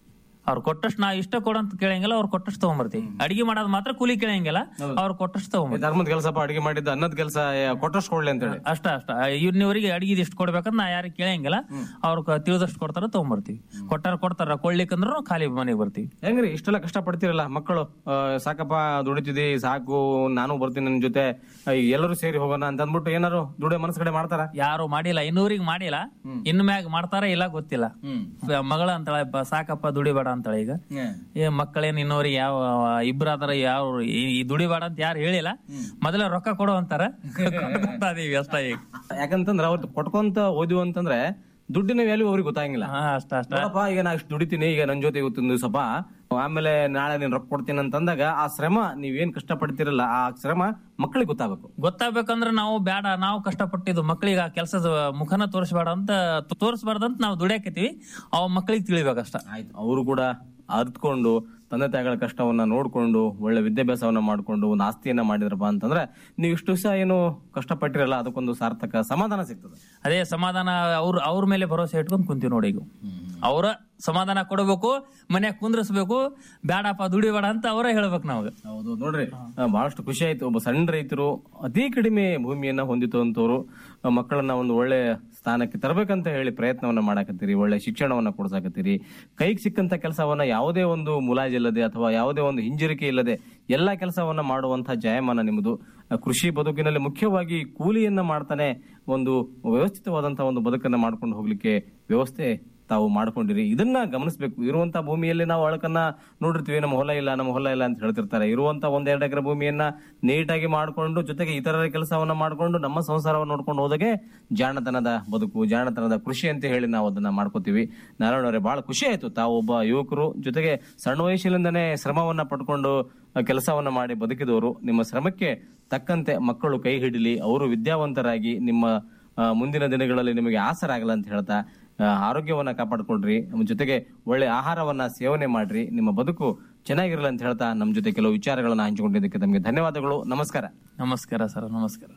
ಅವ್ರು ಕೊಟ್ಟಷ್ಟು ನಾ ಇಷ್ಟ ಕೊಡಂತ ಕೇಳಂಗಿಲ್ಲ ಅವ್ರು ಕೊಟ್ಟಷ್ಟು ತಗೊಂಬರ್ತೀವಿ ಅಡಿಗೆ ಮಾಡೋದು ಮಾತ್ರ ಕೂಲಿ ಕೇಳಂಗಿಲ್ಲ ಅವ್ರು ಕೊಟ್ಟಷ್ಟು ತಗೊಂಬರ್ತೀವಿ ಧರ್ಮದ ಕೆಲಸಪ್ಪ ಅಡಿಗೆ ಮಾಡಿದ್ದು ಅನ್ನದ ಕೆಲಸ ಕೊಟ್ಟಷ್ಟು ಕೊಡ್ಲಿ ಅಂತ ಹೇಳಿ ಅಷ್ಟ ಅಷ್ಟ ಇವ್ರವರಿಗೆ ಅಡಿಗೆ ಇಷ್ಟು ಕೊಡ್ಬೇಕಂತ ನಾ ಯಾರಿಗೆ ಕೇಳಂಗಿಲ್ಲ ಅವ್ರು ಕ- ತಿಳಿದಷ್ಟು ಕೊಡ್ತಾರ ತಗೊಂಬರ್ತೀವಿ ಕೊಟ್ಟಾರ ಕೊಡ್ತಾರ ಕೊಡ್ಲಿಕ್ಕಂದ್ರು ಖಾಲಿ ಮನೆಗೆ ಬರ್ತೀವಿ ಹೆಂಗ್ರಿ ಇಷ್ಟೆಲ್ಲ ಕಷ್ಟ ಪಡ್ತಿರಲ್ಲ ಮಕ್ಕಳು ಆ, ಸಾಕಪ್ಪ ದುಡಿತಿದಿ ಸಾಕು ನಾನು ಬರ್ತೀನಿ ನನ್ನ ಜೊತೆ ಆ, ಎಲ್ಲರೂ ಸೇರಿ ಹೋಗೋಣ ಅಂತ ಅಂದ್ಬಿಟ್ಟು ಏನಾರು ದುಡಿಯೋ ಮನಸ್ಸು ಕಡೆ ಮಾಡ್ತಾರ ಯಾರು ಮಾಡಿಲ್ಲ ಇನ್ನೂರಿಗೆ ಮಾಡಿಲ್ಲ ಇನ್ನು ಮ್ಯಾಗ ಮಾಡ್ತಾರ ಇಲ್ಲ ಗೊತ್ತಿಲ್ಲ ಮಗಳ ಅಂತಾಳೆ ಬ- ಸಾಕಪ್ಪ ದುಡಿಬೇಡ ಅಂತಾಳೆ ಈಗ ಏ ಮಕ್ಕಳೇನ್ ಇನ್ನೋರಿಗೆ ಯಾವ ಇಬ್ಬರಾದ್ರ ಯಾವ ಈ- ಈ ದುಡಿಬೇಡ ಅಂತ ಯಾರು ಹೇಳಿಲ್ಲ ಮೊದಲ ರೊಕ್ಕ ಕೊಡು ಅಂತಾರ ಕೊಡ್ತಾ ಇದೀವಿ ಅಷ್ಟ ಈಗ ಯಾಕಂತಂದ್ರ ಅವ್ರು ಕೊಟ್ಕೊಂತ ಓದಿವು ಅಂತಂದ್ರೆ ದುಡ್ಡಿನ ವ್ಯಾಲ್ಯೂ ಅವ್ರಿಗೆ ಗೊತ್ತಾಗಿಲ್ಲ ಅಷ್ಟ ಅಷ್ಟ ನೋಡಪ್ಪ ಈಗ ನಾ ಇಷ್ಟು ದುಡಿತೀನಿ ಈಗ ನನ್ ಜೊತೆ ಇವತ್ತಿನ ದಿವಸಪ್ಪ ಆಮೇಲೆ ನಾಳೆ ನೀನ್ ರೊಕ್ಕ ಕೊಡ್ತೀನಿ ಅಂತಂದಾಗ ಆ ಶ್ರಮ ನೀವೇನ್ ಕಷ್ಟ ಪಡ್ತಿರಲ್ಲ ಆ ಶ್ರಮ ಮಕ್ಕಳಿಗೆ ಗೊತ್ತಾಗಬೇಕು ಗೊತ್ತಾಗ್ಬೇಕಂದ್ರ ನಾವು ಬೇಡ ನಾವು ಕಷ್ಟಪಟ್ಟಿದ್ದು ಮಕ್ಕಳಿಗೆ ಆ ಕೆಲಸದ ಮುಖನ ತೋರಿಸ್ಬೇಡ ಅಂತ ತೋರಿಸ್ಬಾರ್ದಂತ ನಾವು ದುಡಿಯಾಕತ್ತೀವಿ ಅವ ಮಕ್ಕಳಿಗೆ ತಿಳಿಬೇಕಷ್ಟ ಆಯ್ತು ಅವರು ಕೂಡ ಅರ್ತ್ಕೊಂಡು ತಂದೆ ತಾಯಿಗಳ ಕಷ್ಟವನ್ನ ನೋಡ್ಕೊಂಡು ಒಳ್ಳೆ ವಿದ್ಯಾಭ್ಯಾಸವನ್ನ ಮಾಡ್ಕೊಂಡು ಒಂದು ಆಸ್ತಿಯನ್ನ ಮಾಡಿದ್ರಪ್ಪ ಅಂತಂದ್ರೆ ನೀವು ಇಷ್ಟು ದಿವಸ ಏನು ಕಷ್ಟಪಟ್ಟಿರಲ್ಲ ಅದಕ್ಕೊಂದು ಸಾರ್ಥಕ ಸಮಾಧಾನ ಸಿಗ್ತದೆ ಅದೇ ಸಮಾಧಾನ ಅವ್ರ ಅವ್ರ ಮೇಲೆ ಭರೋಸೆ ಇಟ್ಕೊಂಡ್ ಕುಂತೀವಿ ನೋಡಿ ಈಗ ಅವ್ರ ಸಮಾಧಾನ ಕೊಡಬೇಕು ಮನ್ಯಾಗ ಕುಂದ್ರಿಸ್ಬೇಕು ಬೇಡಪ್ಪ ದುಡಿಬೇಡ ಅಂತ ಅವರೇ ಹೇಳ್ಬೇಕು ನಾವು ಹೌದು ನೋಡ್ರಿ ಆ, ಬಹಳಷ್ಟು ಖುಷಿ ಆಯ್ತು ಒಬ್ಬ ಸಣ್ಣ ರೈತರು ಅತಿ ಕಡಿಮೆ ಭೂಮಿಯನ್ನ ಹೊಂದಿತಂತವ್ರು ಆ, ಮಕ್ಕಳನ್ನ ಒಂದು ಒಳ್ಳೆ ಸ್ಥಾನಕ್ಕೆ ತರಬೇಕಂತ ಹೇಳಿ ಪ್ರಯತ್ನವನ್ನ ಮಾಡಾಕತ್ತೀರಿ ಒಳ್ಳೆ ಶಿಕ್ಷಣವನ್ನ ಕೊಡ್ಸಾಕತ್ತೀರಿ ಕೈಗೆ ಸಿಕ್ಕಂತ ಕೆಲಸವನ್ನ ಯಾವುದೇ ಒಂದು ಮುಲಾಜಿಲ್ಲದೆ ಅಥವಾ ಯಾವುದೇ ಒಂದು ಹಿಂಜರಿಕೆ ಇಲ್ಲದೆ ಎಲ್ಲಾ ಕೆಲಸವನ್ನ ಮಾಡುವಂತಹ ಜಯಮಾನ ನಿಮ್ಮದು ಆ, ಕೃಷಿ ಬದುಕಿನಲ್ಲಿ ಮುಖ್ಯವಾಗಿ ಕೂಲಿಯನ್ನ ಮಾಡ್ತಾನೆ ಒಂದು ವ್ಯವಸ್ಥಿತವಾದಂತಹ ಒಂದು ಬದುಕನ್ನ ಮಾಡ್ಕೊಂಡು ಹೋಗ್ಲಿಕ್ಕೆ ವ್ಯವಸ್ಥೆ ತಾವು ಮಾಡ್ಕೊಂಡಿರಿ ಇದನ್ನ ಗಮನಿಸಬೇಕು ಇರುವಂತ ಭೂಮಿಯಲ್ಲಿ ನಾವು ಅಳಕನ್ನ ನೋಡಿರ್ತೀವಿ ನಮ್ಮ ಹೊಲ ಇಲ್ಲ ನಮ್ಮ ಹೊಲ ಇಲ್ಲ ಅಂತ ಹೇಳ್ತಿರ್ತಾರೆ ಇರುವಂತ ಒಂದೆರಡು ಎಕರೆ ಭೂಮಿಯನ್ನ ನೀಟಾಗಿ ಮಾಡ್ಕೊಂಡು ಜೊತೆಗೆ ಇತರರ ಕೆಲಸವನ್ನ ಮಾಡ್ಕೊಂಡು ನಮ್ಮ ಸಂಸಾರವನ್ನು ನೋಡ್ಕೊಂಡು ಹೋದಾಗೆ ಜಾಣತನದ ಬದುಕು ಜಾಣತನದ ಕೃಷಿ ಅಂತ ಹೇಳಿ ನಾವು ಅದನ್ನ ಮಾಡ್ಕೋತೀವಿ ನಾರಾಯಣ ಅವರೇ ಬಹಳ ಖುಷಿ ಆಯ್ತು ತಾವು ಒಬ್ಬ ಯುವಕರು ಜೊತೆಗೆ ಸಣ್ಣ ವಯಸ್ಸಿನಿಂದನೇ ಶ್ರಮವನ್ನ ಪಡ್ಕೊಂಡು ಆ, ಕೆಲಸವನ್ನ ಮಾಡಿ ಬದುಕಿದವರು ನಿಮ್ಮ ಶ್ರಮಕ್ಕೆ ತಕ್ಕಂತೆ ಮಕ್ಕಳು ಕೈ ಹಿಡಿಲಿ ಅವರು ವಿದ್ಯಾವಂತರಾಗಿ ನಿಮ್ಮ ಆ, ಮುಂದಿನ ದಿನಗಳಲ್ಲಿ ನಿಮಗೆ ಆಸರಾಗಲ್ಲ ಅಂತ ಹೇಳ್ತಾ ಆ, ಆರೋಗ್ಯವನ್ನ ಕಾಪಾಡ್ಕೊಳ್ರಿ ನಮ್ಮ ಜೊತೆಗೆ ಒಳ್ಳೆ ಆಹಾರವನ್ನ ಸೇವನೆ ಮಾಡ್ರಿ ನಿಮ್ಮ ಬದುಕು ಚೆನ್ನಾಗಿರಲಿ ಅಂತ ಹೇಳ್ತಾ ನಮ್ಮ ಜೊತೆ ಕೆಲವು ವಿಚಾರಗಳನ್ನ ಹಂಚಿಕೊಂಡಿದ್ದಕ್ಕೆ ತಮಗೆ ಧನ್ಯವಾದಗಳು ನಮಸ್ಕಾರ ನಮಸ್ಕಾರ ಸರ್ ನಮಸ್ಕಾರ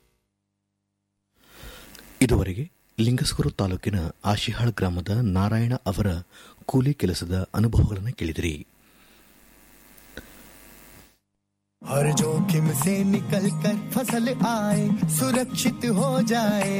ಇದುವರೆಗೆ ಲಿಂಗಸ್ಕೂರು ತಾಲೂಕಿನ ಆಶಿಹಾಳ್ ಗ್ರಾಮದ ನಾರಾಯಣ ಅವರ ಕೂಲಿ ಕೆಲಸದ ಅನುಭವಗಳನ್ನು ಕೇಳಿದಿರಿ हर जोखिम से निकल कर फसल आए सुरक्षित हो जाए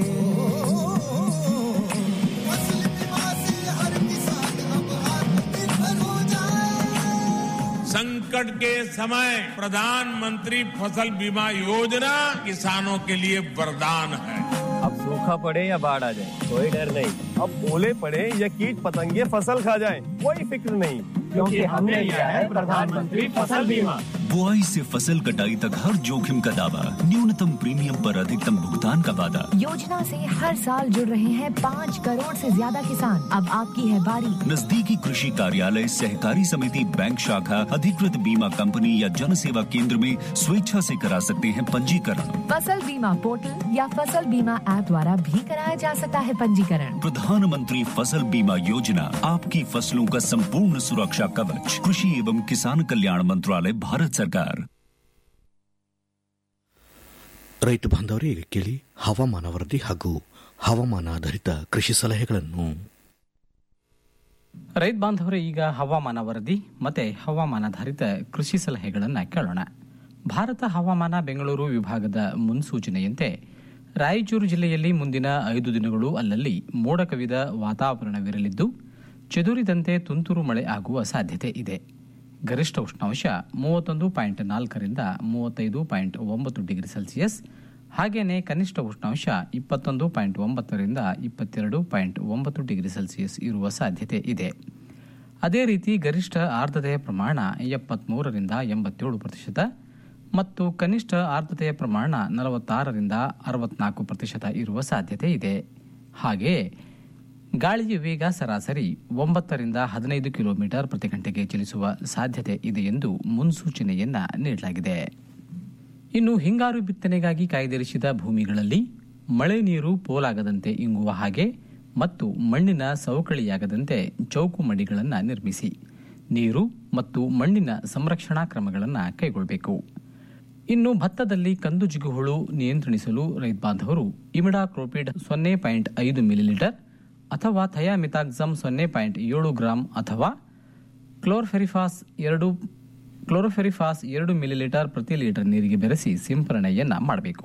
फसल बीमा से हर किसान अब आत्मनिर्भर हो जाए संकट के समय प्रधानमंत्री फसल बीमा योजना किसानों के लिए वरदान है अब सूखा पड़े या बाढ़ आ जाए कोई डर नहीं अब ओले पड़े या कीट पतंगे फसल खा जाए कोई फिक्र नहीं क्योंकि हमने लिया है प्रधानमंत्री फसल बीमा बुआई से फसल कटाई तक हर जोखिम का दावा न्यूनतम प्रीमियम पर अधिकतम भुगतान का वादा योजना से हर साल जुड़ रहे हैं पाँच करोड़ से ज्यादा किसान अब आपकी है बारी नजदीकी कृषि कार्यालय सहकारी समिति बैंक शाखा अधिकृत बीमा कंपनी या जन सेवा केंद्र में स्वेच्छा से करा सकते हैं पंजीकरण फसल बीमा पोर्टल या फसल बीमा ऐप द्वारा भी कराया जा सकता है पंजीकरण प्रधानमंत्री फसल बीमा योजना आपकी फसलों का संपूर्ण सुरक्षा कवच कृषि एवं किसान कल्याण मंत्रालय भारत सरकार ರೈತ ಬಾಂಧವರೇ ಈಗ ಕೇಳಿ ಹವಾಮಾನ ವರದಿ ಹಾಗೂ ಹವಾಮಾನ ಆಧಾರಿತ ಕೃಷಿ ಸಲಹೆಗಳನ್ನು ರೈತ ಬಾಂಧವರೇ ಈಗ ಹವಾಮಾನ ವರದಿ ಮತ್ತೆ ಹವಾಮಾನಾಧಾರಿತ ಕೃಷಿ ಸಲಹೆಗಳನ್ನ ಕೇಳೋಣ ಭಾರತ ಹವಾಮಾನ ಬೆಂಗಳೂರು ವಿಭಾಗದ ಮುನ್ಸೂಚನೆಯಂತೆ ರಾಯಚೂರು ಜಿಲ್ಲೆಯಲ್ಲಿ ಮುಂದಿನ ಐದು ದಿನಗಳು ಅಲ್ಲಲ್ಲಿ ಮೋಡ ಕವಿದ ವಾತಾವರಣವಿರಲಿದ್ದು ಚೆದುರಿದಂತೆ ತುಂತುರು ಮಳೆ ಆಗುವ ಸಾಧ್ಯತೆ ಇದೆ ಗರಿಷ್ಠ ಉಷ್ಣಾಂಶ ಮೂವತ್ತೊಂದು ಪಾಯಿಂಟ್ ನಾಲ್ಕರಿಂದ ಮೂವತ್ತೈದು ಪಾಯಿಂಟ್ ಒಂಬತ್ತು ಡಿಗ್ರಿ ಸೆಲ್ಸಿಯಸ್ ಹಾಗೆಯೇ ಕನಿಷ್ಠ ಉಷ್ಣಾಂಶ ಇಪ್ಪತ್ತೊಂದು ಪಾಯಿಂಟ್ ಒಂಬತ್ತರಿಂದ ಇಪ್ಪತ್ತೆರಡು ಪಾಯಿಂಟ್ ಒಂಬತ್ತು ಡಿಗ್ರಿ ಸೆಲ್ಸಿಯಸ್ ಇರುವ ಸಾಧ್ಯತೆ ಇದೆ ಅದೇ ರೀತಿ ಗರಿಷ್ಠ ಆರ್ದ್ರತೆಯ ಪ್ರಮಾಣ ಎಪ್ಪತ್ಮೂರರಿಂದ ಎಂಬತ್ತೇಳು ಪ್ರತಿಶತ ಮತ್ತು ಕನಿಷ್ಠ ಆರ್ದ್ರತೆಯ ಪ್ರಮಾಣ ನಲವತ್ತಾರರಿಂದ ಅರವತ್ನಾಲ್ಕು ಪ್ರತಿಶತ ಇರುವ ಸಾಧ್ಯತೆ ಇದೆ ಹಾಗೆಯೇ ಗಾಳಿಯ ವೇಗ ಸರಾಸರಿ ಒಂಬತ್ತರಿಂದ ಹದಿನೈದು ಕಿಲೋಮೀಟರ್ ಪ್ರತಿ ಗಂಟೆಗೆ ಚಲಿಸುವ ಸಾಧ್ಯತೆ ಇದೆ ಎಂದು ಮುನ್ಸೂಚನೆಯನ್ನ ನೀಡಲಾಗಿದೆ ಇನ್ನು ಹಿಂಗಾರು ಬಿತ್ತನೆಗಾಗಿ ಕಾಯ್ದಿರಿಸಿದ ಭೂಮಿಗಳಲ್ಲಿ ಮಳೆ ನೀರು ಪೋಲಾಗದಂತೆ ಇಂಗುವ ಹಾಗೆ ಮತ್ತು ಮಣ್ಣಿನ ಸವಕಳಿಯಾಗದಂತೆ ಚೌಕು ಮಡಿಗಳನ್ನು ನಿರ್ಮಿಸಿ ನೀರು ಮತ್ತು ಮಣ್ಣಿನ ಸಂರಕ್ಷಣಾ ಕ್ರಮಗಳನ್ನು ಕೈಗೊಳ್ಳಬೇಕು ಇನ್ನು ಭತ್ತದಲ್ಲಿ ಕಂದು ಜಿಗುಹುಳು ನಿಯಂತ್ರಿಸಲು ರೈತ ಬಾಂಧವರು ಇಮಿಡಾ ಕ್ರೋಪಿಡ್ ಸೊನ್ನೆ ಪಾಯಿಂಟ್ ಐದು ಮಿಲಿಲೀಟರ್ ಅಥವಾ ಥಯಾಮಿತಾಕ್ಸಮ್ ಸೊನ್ನೆ ಪಾಯಿಂಟ್ ಏಳು ಗ್ರಾಂ ಅಥವಾ ಕ್ಲೋರ್ಫೆರಿಫಾಸ್ ಎರಡು ಕ್ಲೋರೋಫೆರಿಫಾಸ್ ಎರಡು ಮಿಲಿಲೀಟರ್ ಪ್ರತಿ ಲೀಟರ್ ನೀರಿಗೆ ಬೆರೆಸಿ ಸಿಂಪರಣೆಯನ್ನ ಮಾಡಬೇಕು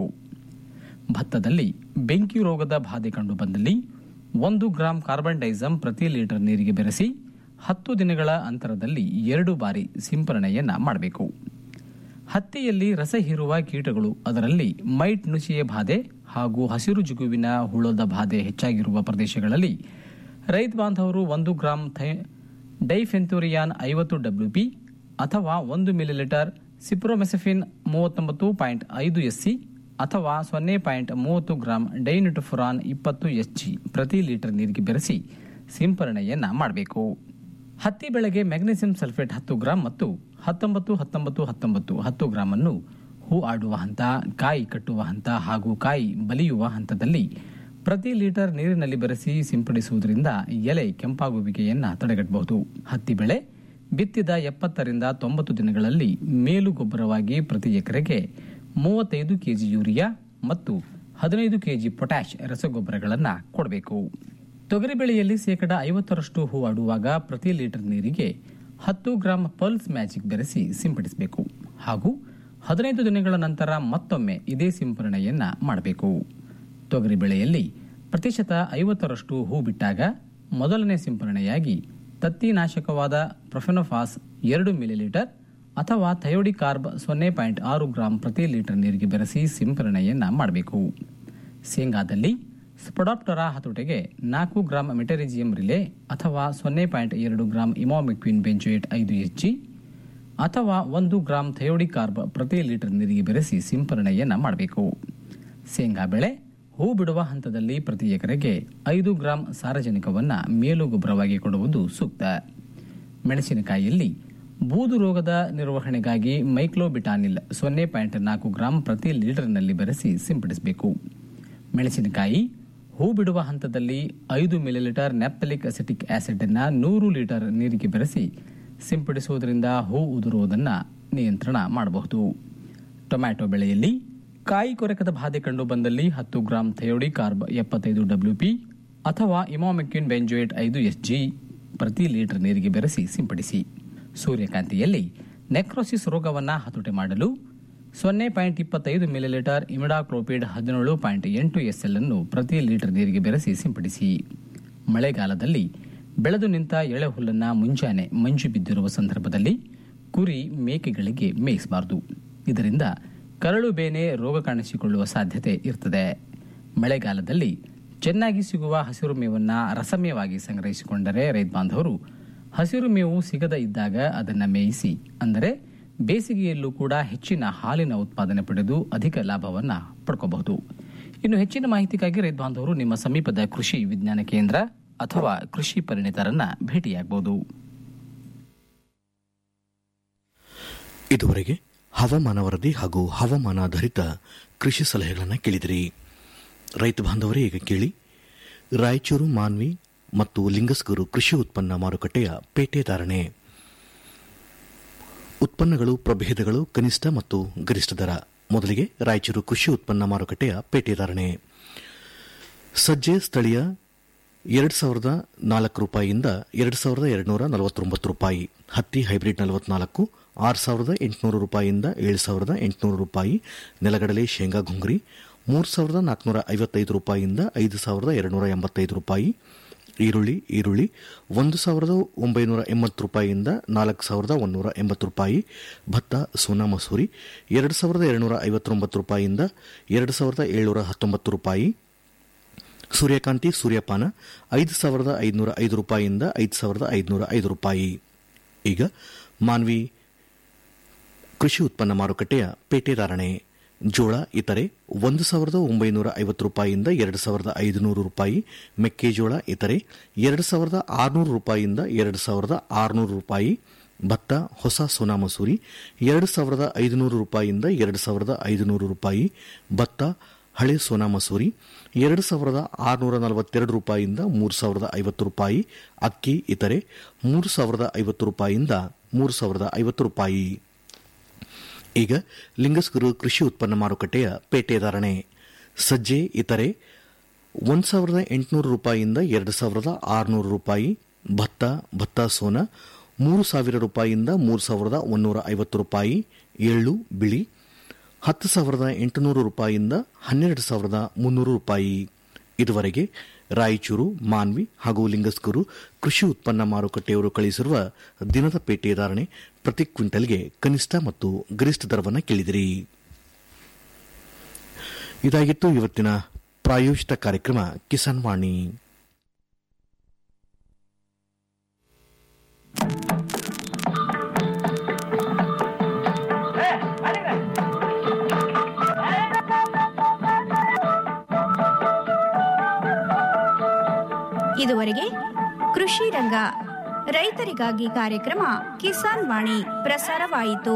ಭತ್ತದಲ್ಲಿ ಬೆಂಕಿ ರೋಗದ ಬಾಧೆ ಕಂಡು ಬಂದಲ್ಲಿ ಒಂದು ಗ್ರಾಂ ಕಾರ್ಬನ್ ಡೈಸಮ್ ಪ್ರತಿ ಲೀಟರ್ ನೀರಿಗೆ ಬೆರೆಸಿ ಹತ್ತು ದಿನಗಳ ಅಂತರದಲ್ಲಿ ಎರಡು ಬಾರಿ ಸಿಂಪರಣೆಯನ್ನ ಮಾಡಬೇಕು ಹತ್ತಿಯಲ್ಲಿ ರಸ ಹೀರುವ ಕೀಟಗಳು ಅದರಲ್ಲಿ ಮೈಟ್ ನುಸಿಯ ಬಾಧೆ ಹಾಗೂ ಹಸಿರು ಜಿಗುವಿನ ಹುಳದ ಬಾಧೆ ಹೆಚ್ಚಾಗಿರುವ ಪ್ರದೇಶಗಳಲ್ಲಿ ರೈತ ಬಾಂಧವರು ಒಂದು ಗ್ರಾಂ ಥೈ- ಡೈಫೆಂಥೋರಿಯಾನ್ ಐವತ್ತು ಡಬ್ಲ್ಯೂಪಿ ಅಥವಾ ಒಂದು ಮಿಲಿಲೀಟರ್ ಸಿಪ್ರೋಮೆಸಫಿನ್ ಮೂವತ್ತೊಂಬತ್ತು ಪಾಯಿಂಟ್ ಐದು ಎಸ್ಸಿ ಅಥವಾ ಸೊನ್ನೆ ಪಾಯಿಂಟ್ ಮೂವತ್ತು ಗ್ರಾಂ ಡೈನಿಟುಫುರಾನ್ ಇಪ್ಪತ್ತು ಎಸ್ಜಿ ಪ್ರತಿ ಲೀಟರ್ ನೀರಿಗೆ ಬೆರೆಸಿ ಸಿಂಪರಣೆಯನ್ನ ಮಾಡಬೇಕು ಹತ್ತಿ ಬೆಳೆಗೆ ಮ್ಯಾಗ್ನೆಸಿಯಂ ಸಲ್ಫೇಟ್ ಹತ್ತು ಗ್ರಾಂ ಮತ್ತು ಹತ್ತೊಂಬತ್ತು ಹತ್ತೊಂಬತ್ತು ಹತ್ತೊಂಬತ್ತು ಹತ್ತು ಗ್ರಾಂ ಅನ್ನು ಹೂ ಆಡುವ ಹಂತ ಕಾಯಿ ಕಟ್ಟುವ ಹಂತ ಹಾಗೂ ಕಾಯಿ ಬಲಿಯುವ ಹಂತದಲ್ಲಿ ಪ್ರತಿ ಲೀಟರ್ ನೀರಿನಲ್ಲಿ ಬೆರೆಸಿ ಸಿಂಪಡಿಸುವುದರಿಂದ ಎಲೆ ಕೆಂಪಾಗುವಿಕೆಯನ್ನ ತಡೆಗಟ್ಟಬಹುದು ಹತ್ತಿ ಬೆಳೆ ಬಿತ್ತಿದ ಎಪ್ಪತ್ತರಿಂದ ತೊಂಬತ್ತು ದಿನಗಳಲ್ಲಿ ಮೇಲು ಗೊಬ್ಬರವಾಗಿ ಪ್ರತಿ ಎಕರೆಗೆ ಮೂವತ್ತೈದು ಕೆಜಿ ಯೂರಿಯಾ ಮತ್ತು ಹದಿನೈದು ಕೆಜಿ ಪೊಟ್ಯಾಶ್ ರಸಗೊಬ್ಬರಗಳನ್ನು ಕೊಡಬೇಕು ತೊಗರಿ ಬೆಳೆಯಲ್ಲಿ ಶೇಕಡ ಐವತ್ತರಷ್ಟು ಹೂ ಆಡುವಾಗ ಪ್ರತಿ ಲೀಟರ್ ನೀರಿಗೆ ಹತ್ತು ಗ್ರಾಂ ಪಲ್ಸ್ ಮ್ಯಾಜಿಕ್ ಬೆರೆಸಿ ಸಿಂಪಡಿಸಬೇಕು ಹಾಗೂ ಹದಿನೈದು ದಿನಗಳ ನಂತರ ಮತ್ತೊಮ್ಮೆ ಇದೇ ಸಿಂಪರಣೆಯನ್ನ ಮಾಡಬೇಕು ತೊಗರಿ ಬೆಳೆಯಲ್ಲಿ ಪ್ರತಿಶತ ಐವತ್ತರಷ್ಟು ಹೂ ಬಿಟ್ಟಾಗ ಮೊದಲನೇ ಸಿಂಪರಣೆಯಾಗಿ ತತ್ತಿನಾಶಕವಾದ ಪ್ರೊಫೆನೋಫಾಸ್ ಎರಡು ಮಿಲಿಲೀಟರ್ ಅಥವಾ ಥಯೋಡಿ ಕಾರ್ಬ್ ಸೊನ್ನೆ ಪಾಯಿಂಟ್ ಆರು ಗ್ರಾಂ ಪ್ರತಿ ಲೀಟರ್ ನೀರಿಗೆ ಬೆರೆಸಿ ಸಿಂಪರಣೆಯನ್ನ ಮಾಡಬೇಕು ಶೇಂಗಾದಲ್ಲಿ ಸ್ಪೊಡಾಪ್ಟರಾ ಹತೋಟೆಗೆ ನಾಲ್ಕು ಗ್ರಾಂ ಮೆಟರಿಜಿಯಂ ರಿಲೆ ಅಥವಾ ಸೊನ್ನೆ ಪಾಯಿಂಟ್ ಎರಡು ಗ್ರಾಂ ಇಮಾಮಿಕ್ವಿನ್ ಬೆಂಜೋಯೇಟ್ ಐದು ಎಚ್ಜಿ ಅಥವಾ ಒಂದು ಗ್ರಾಂ ಥಯೋಡಿ ಕಾರ್ಬ್ ಪ್ರತಿ ಲೀಟರ್ ನೀರಿಗೆ ಬೆರೆಸಿ ಸಿಂಪರಣೆಯನ್ನ ಮಾಡಬೇಕು ಶೇಂಗಾ ಬೆಳೆ ಹೂ ಬಿಡುವ ಹಂತದಲ್ಲಿ ಪ್ರತಿ ಎಕರೆಗೆ ಐದು ಗ್ರಾಂ ಸಾರಜನಕವನ್ನ ಮೇಲು ಗೊಬ್ಬರವಾಗಿ ಕೊಡುವುದು ಸೂಕ್ತ ಮೆಣಸಿನಕಾಯಿಯಲ್ಲಿ ಬೂದು ರೋಗದ ನಿರ್ವಹಣೆಗಾಗಿ ಮೈಕ್ಲೋಬಿಟಾನಿಲ್ ಸೊನ್ನೆ ಪಾಯಿಂಟ್ ನಾಲ್ಕು ಗ್ರಾಂ ಪ್ರತಿ ಲೀಟರ್ನಲ್ಲಿ ಬೆರೆಸಿ ಸಿಂಪಡಿಸಬೇಕು ಮೆಣಸಿನಕಾಯಿ ಹೂ ಬಿಡುವ ಹಂತದಲ್ಲಿ ಐದು ಮಿಲಿಲೀಟರ್ ನ್ಯಾಪ್ತಲಿಕ್ ಅಸಿಟಿಕ್ ಆಸಿಡ್ ಅನ್ನ ನೂರು ಲೀಟರ್ ನೀರಿಗೆ ಬೆರೆಸಿ ಸಿಂಪಡಿಸುವುದರಿಂದ ಹೂ ಉದುರುವುದನ್ನು ನಿಯಂತ್ರಣ ಮಾಡಬಹುದು ಟೊಮ್ಯಾಟೊ ಬೆಳೆಯಲ್ಲಿ ಕಾಯಿ ಕೊರಕದ ಬಾಧೆ ಕಂಡು ಬಂದಲ್ಲಿ ಹತ್ತು ಗ್ರಾಂ ಥಯೋಡಿ ಕಾರ್ಬ್ ಎಪ್ಪತ್ತೈದು ಡಬ್ಲ್ಯೂಪಿ ಅಥವಾ ಇಮಾಮಿಕ್ವಿನ್ ಬೆಂಜೋಯೇಟ್ ಐದು ಎಸ್ಜಿ ಪ್ರತಿ ಲೀಟರ್ ನೀರಿಗೆ ಬೆರೆಸಿ ಸಿಂಪಡಿಸಿ ಸೂರ್ಯಕಾಂತಿಯಲ್ಲಿ ನೆಕ್ರೋಸಿಸ್ ರೋಗವನ್ನು ಹತೋಟಿ ಮಾಡಲು ಸೊನ್ನೆ ಪಾಯಿಂಟ್ ಇಪ್ಪತ್ತೈದು ಮಿಲಿಲೀಟರ್ ಇಮಿಡಾಕ್ಲೋಪಿಡ್ ಹದಿನೇಳು ಪಾಯಿಂಟ್ ಎಂಟು ಎಸ್ಎಲ್ ಅನ್ನು ಪ್ರತಿ ಲೀಟರ್ ನೀರಿಗೆ ಬೆರೆಸಿ ಸಿಂಪಡಿಸಿ ಮಳೆಗಾಲದಲ್ಲಿ ಬೆಳೆದು ನಿಂತ ಎಳೆ ಹುಲ್ಲನ್ನು ಮುಂಜಾನೆ ಮಂಜು ಬಿದ್ದಿರುವ ಸಂದರ್ಭದಲ್ಲಿ ಕುರಿ ಮೇಕೆಗಳಿಗೆ ಮೇಯಿಸಬಾರದು ಇದರಿಂದ ಕರಳು ಬೇನೆ ರೋಗ ಕಾಣಿಸಿಕೊಳ್ಳುವ ಸಾಧ್ಯತೆ ಇರ್ತದೆ ಮಳೆಗಾಲದಲ್ಲಿ ಚೆನ್ನಾಗಿ ಸಿಗುವ ಹಸಿರು ಮೇವನ್ನ ರಸಮೇವಾಗಿ ಸಂಗ್ರಹಿಸಿಕೊಂಡರೆ ರೈತ ಬಾಂಧವರು ಹಸಿರು ಮೇವು ಸಿಗದ ಇದ್ದಾಗ ಅದನ್ನ ಮೇಯಿಸಿ ಅಂದರೆ ಬೇಸಿಗೆಯಲ್ಲೂ ಕೂಡ ಹೆಚ್ಚಿನ ಹಾಲಿನ ಉತ್ಪಾದನೆ ಪಡೆದು ಅಧಿಕ ಲಾಭವನ್ನ ಪಡ್ಕೋಬಹುದು ಇನ್ನು ಹೆಚ್ಚಿನ ಮಾಹಿತಿಗಾಗಿ ರೈತ ಬಾಂಧವರು ನಿಮ್ಮ ಸಮೀಪದ ಕೃಷಿ ವಿಜ್ಞಾನ ಕೇಂದ್ರ ಅಥವಾ ಕೃಷಿ ಪರಿಣಿತರನ್ನ ಭೇಟಿಯಾಗಬಹುದು ಇದುವರೆಗೆ ಹವಾಮಾನ ವರದಿ ಹಾಗೂ ಹವಾಮಾನಾಧಾರಿತ ಕೃಷಿ ಸಲಹೆಗಳನ್ನು ಕೇಳಿದಿರಿ ರೈತ ಬಾಂಧವರೇ ಈಗ ಕೇಳಿ ರಾಯಚೂರು ಮಾನ್ವಿ ಮತ್ತು ಲಿಂಗಸ್ಗೂರು ಕೃಷಿ ಉತ್ಪನ್ನ ಮಾರುಕಟ್ಟೆಯ ಪೇಟೆ ಧಾರಣೆ ಉತ್ಪನ್ನಗಳು ಪ್ರಭೇದಗಳು ಕನಿಷ್ಠ ಮತ್ತು ಗರಿಷ್ಠ ದರ ಮೊದಲಿಗೆ ರಾಯಚೂರು ಕೃಷಿ ಉತ್ಪನ್ನ ಮಾರುಕಟ್ಟೆಯ ಪೇಟೆ ಧಾರಣೆ ಸಜ್ಜೆ ಸ್ಥಳೀಯ ಎರಡು ಸಾವಿರದ ನಾಲ್ಕು ರೂಪಾಯಿಯಿಂದ ಎರಡು ಸಾವಿರದ ಎರಡುನೂರ ನಲವತ್ತೊಂಬತ್ತು ರೂಪಾಯಿ ಹತ್ತಿ ಹೈಬ್ರಿಡ್ ನಲವತ್ನಾಲ್ಕು ಆರು ಸಾವಿರದ ಎಂಟುನೂರು ರೂಪಾಯಿಯಿಂದ ಏಳು ಸಾವಿರದ ಎಂಟುನೂರು ರೂಪಾಯಿ ನೆಲಗಡಲೆ ಶೇಂಗಾ ಘುಂಗ್ರಿ ಮೂರು ಸಾವಿರದ ನಾಲ್ಕುನೂರ ಐವತ್ತೈದು ರೂಪಾಯಿಯಿಂದ ಐದು ಸಾವಿರದ ಎರಡುನೂರ ಎಂಬತ್ತೈದು ರೂಪಾಯಿ ಈರುಳ್ಳಿ ಈರುಳ್ಳಿ ಒಂದು ಸಾವಿರದ ಒಂಬೈನೂರ ಎಂಬತ್ತು ರೂಪಾಯಿಯಿಂದ ನಾಲ್ಕು ಸಾವಿರದ ಒಂದೂರ ಎಂಬತ್ತು ರೂಪಾಯಿ ಭತ್ತ ಸೋನಾ ಮಸೂರಿ ಎರಡು ಸಾವಿರದ ಎರಡುನೂರ ಐವತ್ತೊಂಬತ್ತು ರೂಪಾಯಿಯಿಂದ ಎರಡು ಸಾವಿರದ ಏಳ್ನೂರ ಹತ್ತೊಂಬತ್ತು ರೂಪಾಯಿ ಸೂರ್ಯಕಾಂತಿ ಸೂರ್ಯಪಾನ ಐದು ಸಾವಿರದ ಐದುನೂರ ಐದು ರೂಪಾಯಿಯಿಂದ ಐದು ಸಾವಿರದ ಐದುನೂರ ಐದು ರೂಪಾಯಿ ಈಗ ಮಾನ್ವಿ ಕೃಷಿ ಉತ್ಪನ್ನ ಮಾರುಕಟ್ಟೆಯ ಪೇಟೆ ಧಾರಣೆ ಜೋಳ ಇತರೆ ಒಂದು ಸಾವಿರದ ಒಂಬೈನೂರ ಐವತ್ತು ರೂಪಾಯಿಯಿಂದ ಎರಡು ಸಾವಿರದ ಐದುನೂರು ರೂಪಾಯಿ ಮೆಕ್ಕೆಜೋಳ ಇತರೆ ಎರಡು ಸಾವಿರದ ಆರುನೂರು ರೂಪಾಯಿಯಿಂದ ಎರಡು ಸಾವಿರದ ಆರುನೂರು ರೂಪಾಯಿ ಭತ್ತ ಹೊಸ ಸೋನಾ ಮಸೂರಿ ಎರಡು ಸಾವಿರದ ಐದುನೂರು ರೂಪಾಯಿಯಿಂದ ಎರಡು ಸಾವಿರದ ಐದುನೂರು ರೂಪಾಯಿ ಭತ್ತ ಹಳೆ ಸೋನಾ ಮಸೂರಿ ಎರಡು ಸಾವಿರದ ಆರುನೂರ ನಲವತ್ತೆರಡು ರೂಪಾಯಿಯಿಂದ ಮೂರು ಸಾವಿರದ ಐವತ್ತು ರೂಪಾಯಿ ಅಕ್ಕಿ ಇತರೆ ಮೂರು ಸಾವಿರದ ಐವತ್ತು ರೂಪಾಯಿಯಿಂದ ಮೂರು ಸಾವಿರದ ಐವತ್ತು ರೂಪಾಯಿ ಈಗ ಲಿಂಗಸ್ಗುರು ಕೃಷಿ ಉತ್ಪನ್ನ ಮಾರುಕಟ್ಟೆಯ ಪೇಟೆ ಧಾರಣೆ ಸಜ್ಜೆ ಇತರೆ ಒಂದು ಸಾವಿರದ ಎಂಟುನೂರು ರೂಪಾಯಿಯಿಂದ ಎರಡು ಸಾವಿರದ ಆರುನೂರು ರೂಪಾಯಿ ಭತ್ತ ಭತ್ತ ಸೋನ ಮೂರು ಸಾವಿರ ರೂಪಾಯಿಯಿಂದ ಮೂರು ಸಾವಿರದ ಒಂದೂರ ಐವತ್ತು ರೂಪಾಯಿ ಎಳ್ಳು ಬಿಳಿ ಹತ್ತು ಸಾವಿರದ ಎಂಟುನೂರು ರೂಪಾಯಿಯಿಂದ ಹನ್ನೆರಡು ಸಾವಿರದ ಮುನ್ನೂರು ರೂಪಾಯಿ ಇದುವರೆಗೆ ರಾಯಚೂರು ಮಾನ್ವಿ ಹಾಗೂ ಲಿಂಗಸ್ಕೂರು ಕೃಷಿ ಉತ್ಪನ್ನ ಮಾರುಕಟ್ಟೆಯವರು ಕಳಿಸಿರುವ ದಿನದ ಪೇಟೆ ಧಾರಣೆ ಪ್ರತಿ ಕ್ವಿಂಟಲ್ಗೆ ಕನಿಷ್ಠ ಮತ್ತು ಗರಿಷ್ಠ ದರವನ್ನು ಕೇಳಿದಿರಿ ಇದಾಗಿತ್ತು ಇವತ್ತಿನ ಪ್ರಾಯೋಜಿತ ಕಾರ್ಯಕ್ರಮ ಕಿಸಾನ್ ವಾಣಿ ಇದುವರೆಗೆ ಕೃಷಿ ರಂಗ ರೈತರಿಗಾಗಿ ಕಾರ್ಯಕ್ರಮ ಕಿಸಾನ್ ವಾಣಿ ಪ್ರಸಾರವಾಯಿತು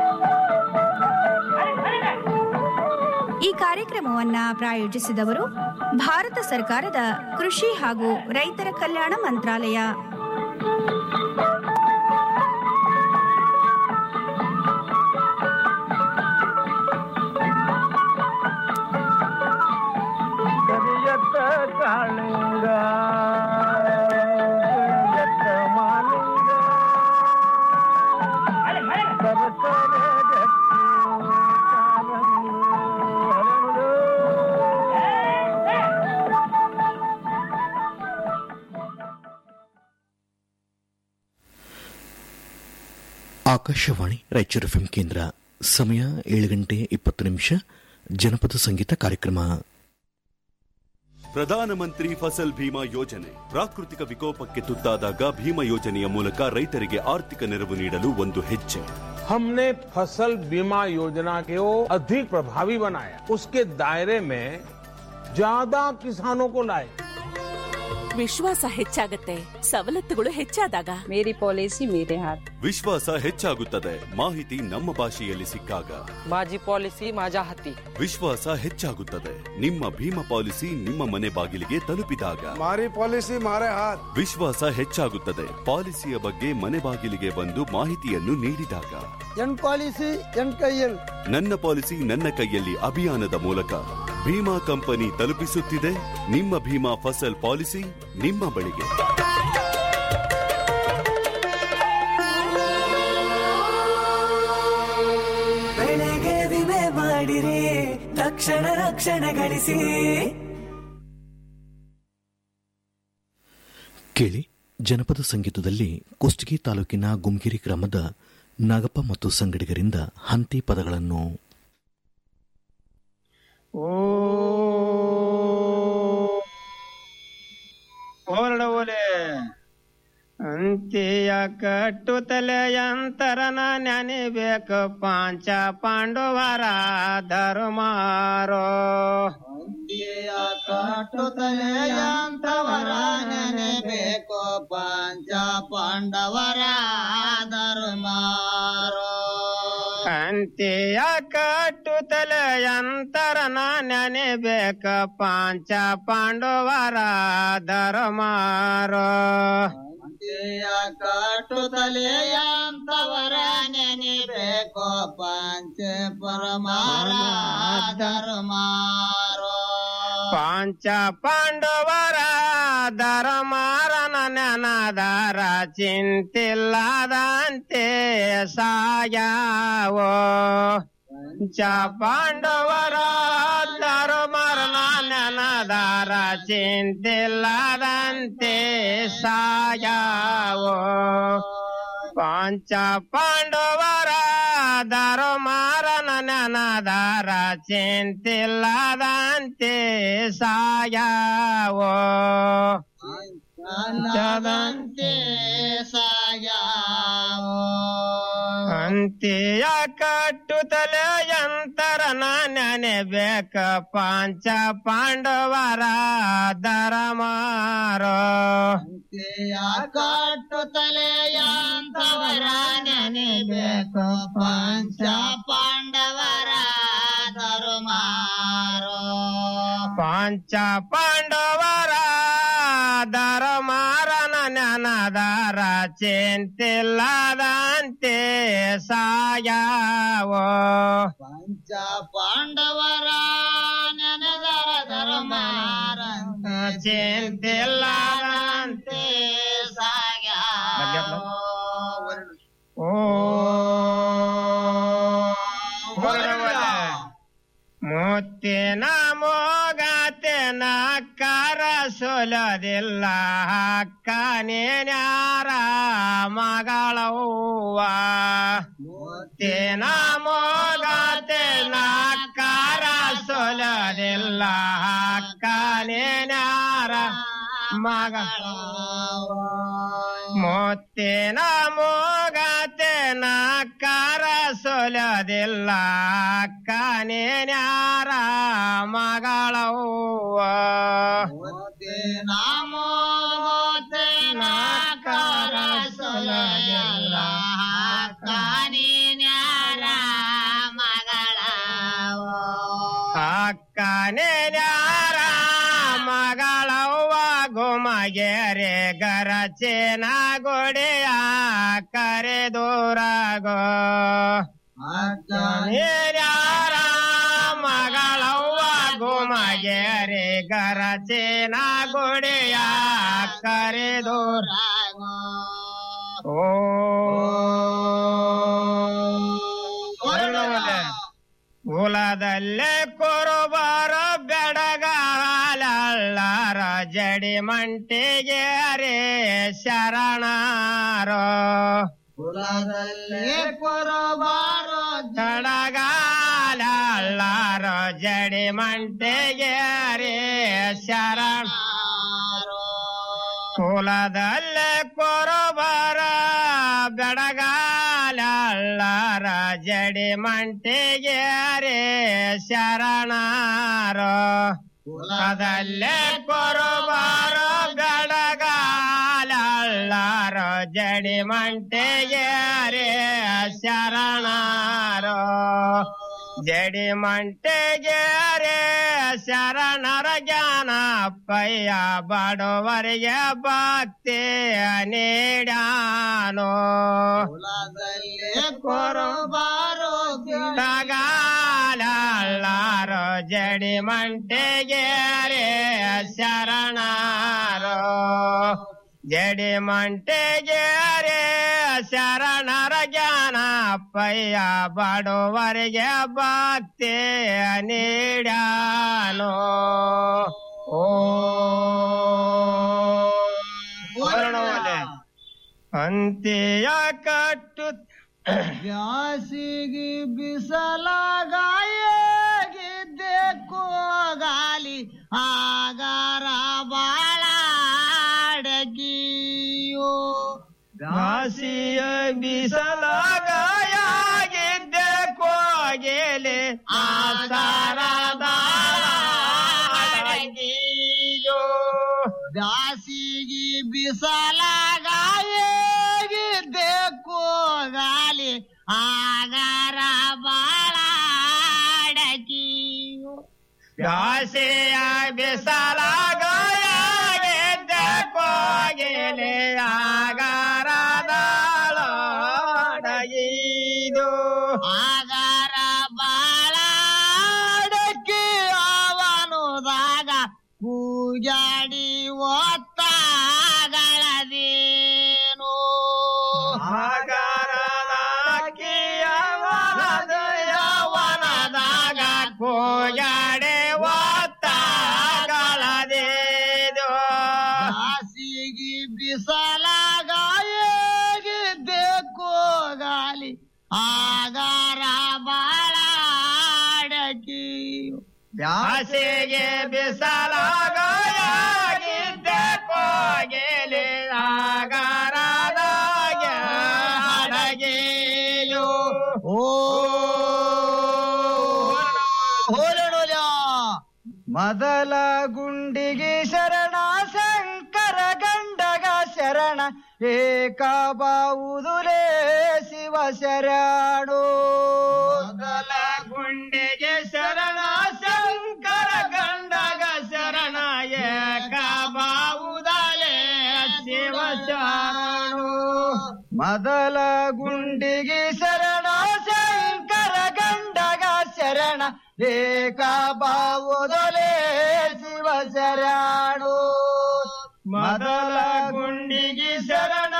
ಈ ಕಾರ್ಯಕ್ರಮವನ್ನ ಪ್ರಾಯೋಜಿಸಿದವರು ಭಾರತ ಸರ್ಕಾರದ ಕೃಷಿ ಹಾಗೂ ರೈತರ ಕಲ್ಯಾಣ ಮಂತ್ರಾಲಯ ಕರಿಯತ್ತ ಕಾಳಿಂಗ ಕರಿಯತ್ತ ಮಾಲಿಂಗ ಸರಸರ ಗಟ್ಟಿ ಕಾಲಂದು ಹರಳು. ಆಕಾಶವಾಣಿ ರಾಯಚೂರು ಎಫ್ಎಂ ಕೇಂದ್ರ ಸಮಯ ಏಳು ಗಂಟೆ ಇಪ್ಪತ್ತು ನಿಮಿಷ ಜನಪದ ಸಂಗೀತ ಕಾರ್ಯಕ್ರಮ ಪ್ರಧಾನಮಂತ್ರಿ ಫಸಲ್ ಭೀಮಾ ಯೋಜನೆ ಪ್ರಾಕೃತಿಕ ವಿಕೋಪಕ್ಕೆ ತುತ್ತಾದಾಗ ಭೀಮಾ ಯೋಜನೆಯ ಮೂಲಕ ರೈತರಿಗೆ ಆರ್ಥಿಕ ನೆರವು ನೀಡಲು ಒಂದು ಹೆಜ್ಜೆ हमने फसल बीमा योजना को अधिक प्रभावी बनाया उसके दायरे में ज्यादा किसानों को लाए ವಿಶ್ವಾಸ ಹೆಚ್ಚಾಗತ್ತೆ ಸವಲತ್ತುಗಳು ಹೆಚ್ಚಾದಾಗ ಮೇರಿ ಪಾಲಿಸಿ ಮೇರೆ ಹಾತ್ ವಿಶ್ವಾಸ ಹೆಚ್ಚಾಗುತ್ತದೆ ಮಾಹಿತಿ ನಮ್ಮ ಭಾಷೆಯಲ್ಲಿ ಸಿಕ್ಕಾಗ माझी पॉलिसी माझ्या हाती ವಿಶ್ವಾಸ ಹೆಚ್ಚಾಗುತ್ತದೆ ನಿಮ್ಮ ಭೀಮಾ ಪಾಲಿಸಿ ನಿಮ್ಮ ಮನೆ ಬಾಗಿಲಿಗೆ ತಲುಪಿದಾಗ મારી પોલિસી મારે હાથ ವಿಶ್ವಾಸ ಹೆಚ್ಚಾಗುತ್ತದೆ ಪಾಲಿಸಿಯ ಬಗ್ಗೆ ಮನೆ ಬಾಗಿಲಿಗೆ ಬಂದು ಮಾಹಿತಿಯನ್ನು ನೀಡಿದಾಗ ಎನ್ ಪಾಲಿಸಿ ಎನ್ ಕೈಯಲ್ ನನ್ನ ಪಾಲಿಸಿ ನನ್ನ ಕೈಯಲ್ಲಿ ಅಭಿಯಾನದ ಮೂಲಕ ಭೀಮಾ ಕಂಪನಿ ತಲುಪಿಸುತ್ತಿದೆ ನಿಮ್ಮ ಭೀಮಾ ಫಸಲ್ ಪಾಲಿಸಿ ನಿಮ್ಮ ಬಳಿಗೆ ಬೆಳೆಗೆ ವಿಮೆ ಮಾಡಿರಿ ತಕ್ಷಣ ರಕ್ಷಣೆ ಗಳಿಸಿ ಕೇಳಿ ಜನಪದ ಸಂಗೀತದಲ್ಲಿ ಕುಷ್ಟಗಿ ತಾಲೂಕಿನ ಗುಮ್ಗಿರಿ ಗ್ರಾಮದ ನಾಗಪ್ಪ ಮತ್ತು ಸಂಗಡಿಗರಿಂದ ಹಂತಿ ಪದಗಳನ್ನು ಹೊರಡವಲೆ ಅಂತ್ಯ ಕಟ್ಟುತ್ತಲೆ ಅಂತರನ ನೆನೆಬೇಕು ಪಾಂಚ ಪಾಂಡವರ ಧರ್ಮಾರೋ ಅಂತ್ಯ ಕಟ್ಟುತ್ತಲೆ ಅಂತವರ ನೆನೆಬೇಕು ಪಾಂಚ ಪಾಂಡವರ ಧರ್ಮಾರೋ ಅಂತ್ಯ ಕಟ್ಟುತ್ತಲೆ ಅಂತರನ ನೆನೆಬೇಕ ಪಾಂಚ ಪಾಂಡವರ ಧರ್ಮಾರೋ ಅಂತ್ಯ ಕಟ್ಟುತ್ತಲೆ ಅಂತವರ ನೆನೆಬೇಕು ಪಾಂಚ ಪರಮಾರ ಧರ್ಮಾರೋ ಪಾಂಚ ಪಾಂಡವರ ಧರ್ಮಾರನ ನೆನದಾರ ಚಿಂತಿಲ್ಲದಂತೆ ಸಾಯಾವೋ ಪಂಚ ಪಾಂಡವರ ಧರ್ಮರನ ನೆನದಾರ ಚಿಂತಿಲ್ಲದಂತೆ ಸಾಯಾವೋ ಪಂಚ ಪಾಂಡವರ ಧರ್ಮರನ ನೆನದಾರ ಚಿಂತಿಲ್ಲದಂತೆ ಸಾಯಾವೋ ಪಂಚದಂತೆ ಸಾಯಾವೋ ಅಂತ್ಯ ಕಟ್ಟುತ್ತಲೆ ಯಂತರನ ನೆನೆಬೇಕ ಪಾಂಚ ಪಾಂಡವರ ಧರ್ಮಾರೋ ಅಂತ್ಯ ಕಟ್ಟುತ್ತಲೆ ಯಂತವರ ನೆನೆಬೇಕು ಪಾಂಚ ಪಾಂಡವರ ಧರ್ಮಾರೋ ಪಾಂಚ ಪಾಂಡವರ ಧರ್ಮಾರನ ನೆನದಾರ ಚಿಂತಿಲ್ಲದಂತೆ ಸಾಯಾವೋ ಪಂಚ ಪಾಂಡವರ ನೆನದರ ಧರ್ಮಾರ ಚಿಂತಿಲ್ಲದಂತೆ ಸಾಯಾವೋ ಮುತ್ತಿನ ಮೋಗತೆನ ಕರ ಸೊಲದಿಲ್ಲ ಕನೇನ್ಯಾರ ಮಗಳವ್ವ ಮುತ್ತಿನ ಮೋಗತೆನ ಕರ ಸೊಲದಿಲ್ಲ ಕನೇನ್ಯಾರ ಮಗಳವ್ವ ಮುತ್ತಿನ ಮೋಗತೆನ ಕರ ಸೊಲದಿಲ್ಲ ಕನೇನ್ಯಾರ ಮಗಳವ್ವ ಮುತ್ತಿನ ಮೋಗತೆನ ಕರ ಸೊಲದಿಲ್ಲ ಕನೇನ್ಯಾರ ಮಗಳವ್ವ ಅಕ್ಕನೇನ್ಯಾರ ಮಗಳವ್ವ ಗುಮಗೆರೆ ಗರಚೇನ ಗೊಡೆಯ ಕರೆದೂರಾಗೋ ಅಕ್ಕನೇನ್ಯಾರ ಮಗಳವ್ವ ಗುಮಗೆರೆ ಗರಚೇನ ಗೊಡೆಯ ಕರೆದೂರಾಗೋ ಓ ಕುಲದಲ್ಲೇ ಕುರುಬರ ಬೆಡಗಾಲರ ಜಡಿ ಮಂಟಿಗೆ ರೇ ಶರಣಾರೋ ಕುಲದಲ್ಲೇ ಕುರುಬಾರೋ ಜಡಗಾಲರ ಜಡಿ ಮಂಟಿಗೆ ರೇ ಶರಣಾರೋ ಕುಲದಲ್ಲೇ ಕುರುಬರ ಬೆಡಗಾಲರ ಜಡಿ ಮಂಟಿಗೆ ರೇ ಶರಣಾರೋ ಕುಲದಲ್ಲೇ ಕುರುಬರ ಬೆಡಗಾಲರ ಜಡಿ ಮಂಟಿಗೆ ರೇ ಶರಣಾರೋ ಜಡಿ ಮಂಟೆಗೆ ರೇ ಶರಣರ ಜ್ಞಾನ ಪಯ್ಯ ಬಡವರಿಗೆ ಭಕ್ತಿ ನೀಡಾನೋ ಕೊರಬಾರೋ ಗಾಲಾರೋ ಜಡಿ ಮಂಟೆಗೆ ರೇ ಶರಣಾರೋ ಜಡಿ ಮಂಟೆಗೆ ರೇ ಶರಣರ ಜ್ಞಾನ ಪಯ್ಯ ಬಡವರಿಗೆ ಭಕ್ತಿ ನೀಡಾನೋ ಓ ವರ್ಣವಲೆ ಅಂತ್ಯ ಕಟ್ಟು ಬ್ಯಾಸಿಗೆ ಬಿಸಲಾಗಾಯಿದ್ದೆ ಕೋಗಾಲಿ ಆಗರ ಬಾಳ ಅಡಗಿಯೋ ಬ್ಯಾಸಿಯ ಬಿಸಲಾಗಾಯಾಗಿದ್ದೆ ಕೋಗೆಲೆ ಆಸಾರದ ಅಡಗಿಯೋ ಬ್ಯಾಸಿಗೆ ಬಿಸಲಾಗಾಯಿದ್ದೆ ಕೋಗಾಲಿ ಆಗರ ಬಾಳ ಅಡಗಿಯೋ ಬ್ಯಾಸೆಯ ಬಿಸಲಾಗಾಯಾಗಿದ್ದ ಕೋಗೆಲೆ ಆಗರದಳಡಗಿದು ಆಗರ ಬಾಳಡಕ್ಕಿ ಅವನುದಾಗ ಕೂಜಾಡಿ ಒತ್ತಾಗಳದೇನು ಅವನದಾಗ ಕೂಜಾಡೆ ಒತ್ತಾಗಳದೇದು ಹಾಸಿಗೆ ಬಿಸಲಾಗಾಯಿದ್ದೆ ಕೋಗಾಲಿ ಆಗರ ಬಾಳಡಕಿ ಬ್ಯಾಸಿಗೆ ಬಿಸಲಾಗಾಯಾಗಿದ್ದೆ ಕೋಗೆಲೆ ಆಗರದಾಗ ಅಡಗೆಯೋ ಓ ಮೊದಲ ಗುಂಡಿಗೆ ಶರಣ ಶಂಕರ ಗಂಡಗ ಶರಣ ಏಕ ಬಾವುದುಲೇ ಶಿವ ಶರಣು ಮೊದಲ ಗುಂಡಿಗೆ ಶರಣ ಶಂಕರ ಗಂಡಗ ಶರಣ ಏಕ ಬಾವುದಲೇ ಶಿವ ಶರಣು ಮೊದಲ ಗುಂಡಿಗೆ ಶರಣ ಶಂಕರ ಗಂಡಗ ಶರಣ ಏಕ ಬಾವುದಲೇ ಶಿವ ಶರಣು ಮೊದಲ ಗುಂಡಿಗೆ ಶರಣ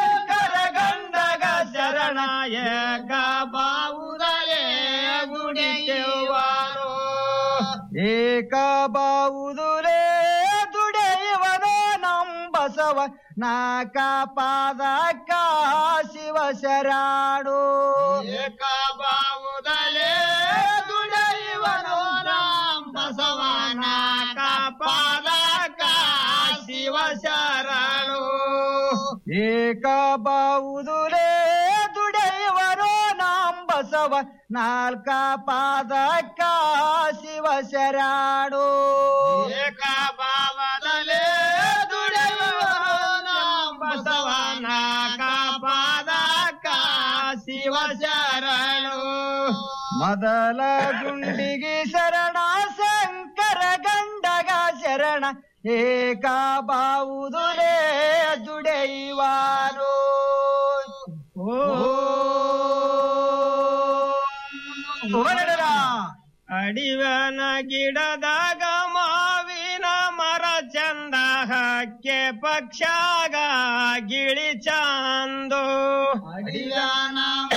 ಶಂಕರ ಗಂಡಗ ಶರಣ ಏಕ ಬಾವುದಲೇ ಗುಡಿ ಏಕ ಬಾವುದುಲೇ ದುಡೆಯುವನೋ ನಂಬಸವ ನಾಕ ಪಾದಕ ಶಿವ ಶರಾಡು ಏಕ ಬಾವುದಲೇ ದುಡೆಯುವನೋ ನಂಬಸವ ನಾಕ ಪಾದಕ ಶಿವ ಶರಣು ಏಕ ಬಾವುದುಲೇ ದುಡೆಯುವನೋ ನಂಬಸವ ನಾಲ್ಕ ಪಾದಕ ಶಿವ ಶರಾಡು ಏಕ ಭಾವದಲೇ ದುಡೆಯುವ ನಾಲ್ಕ ಪಾದಕ ಶಿವ ಶರಣು ಮೊದಲ ಗುಂಡಿಗೆ ಶರಣ ಶಂಕರ ಗಂಡಗ ಶರಣ ಏಕ ಬಾವುದುಲೇ ದುಡೆಯುವಾರು ಅಡಿವನ ಗಿಡದಾಗ ಮಾವಿನ ಮರ ಚಂದ ಹಕ್ಕೆ ಪಕ್ಷಾಗ ಗಿಳಿ ಚಂದು ಅಡಿವನ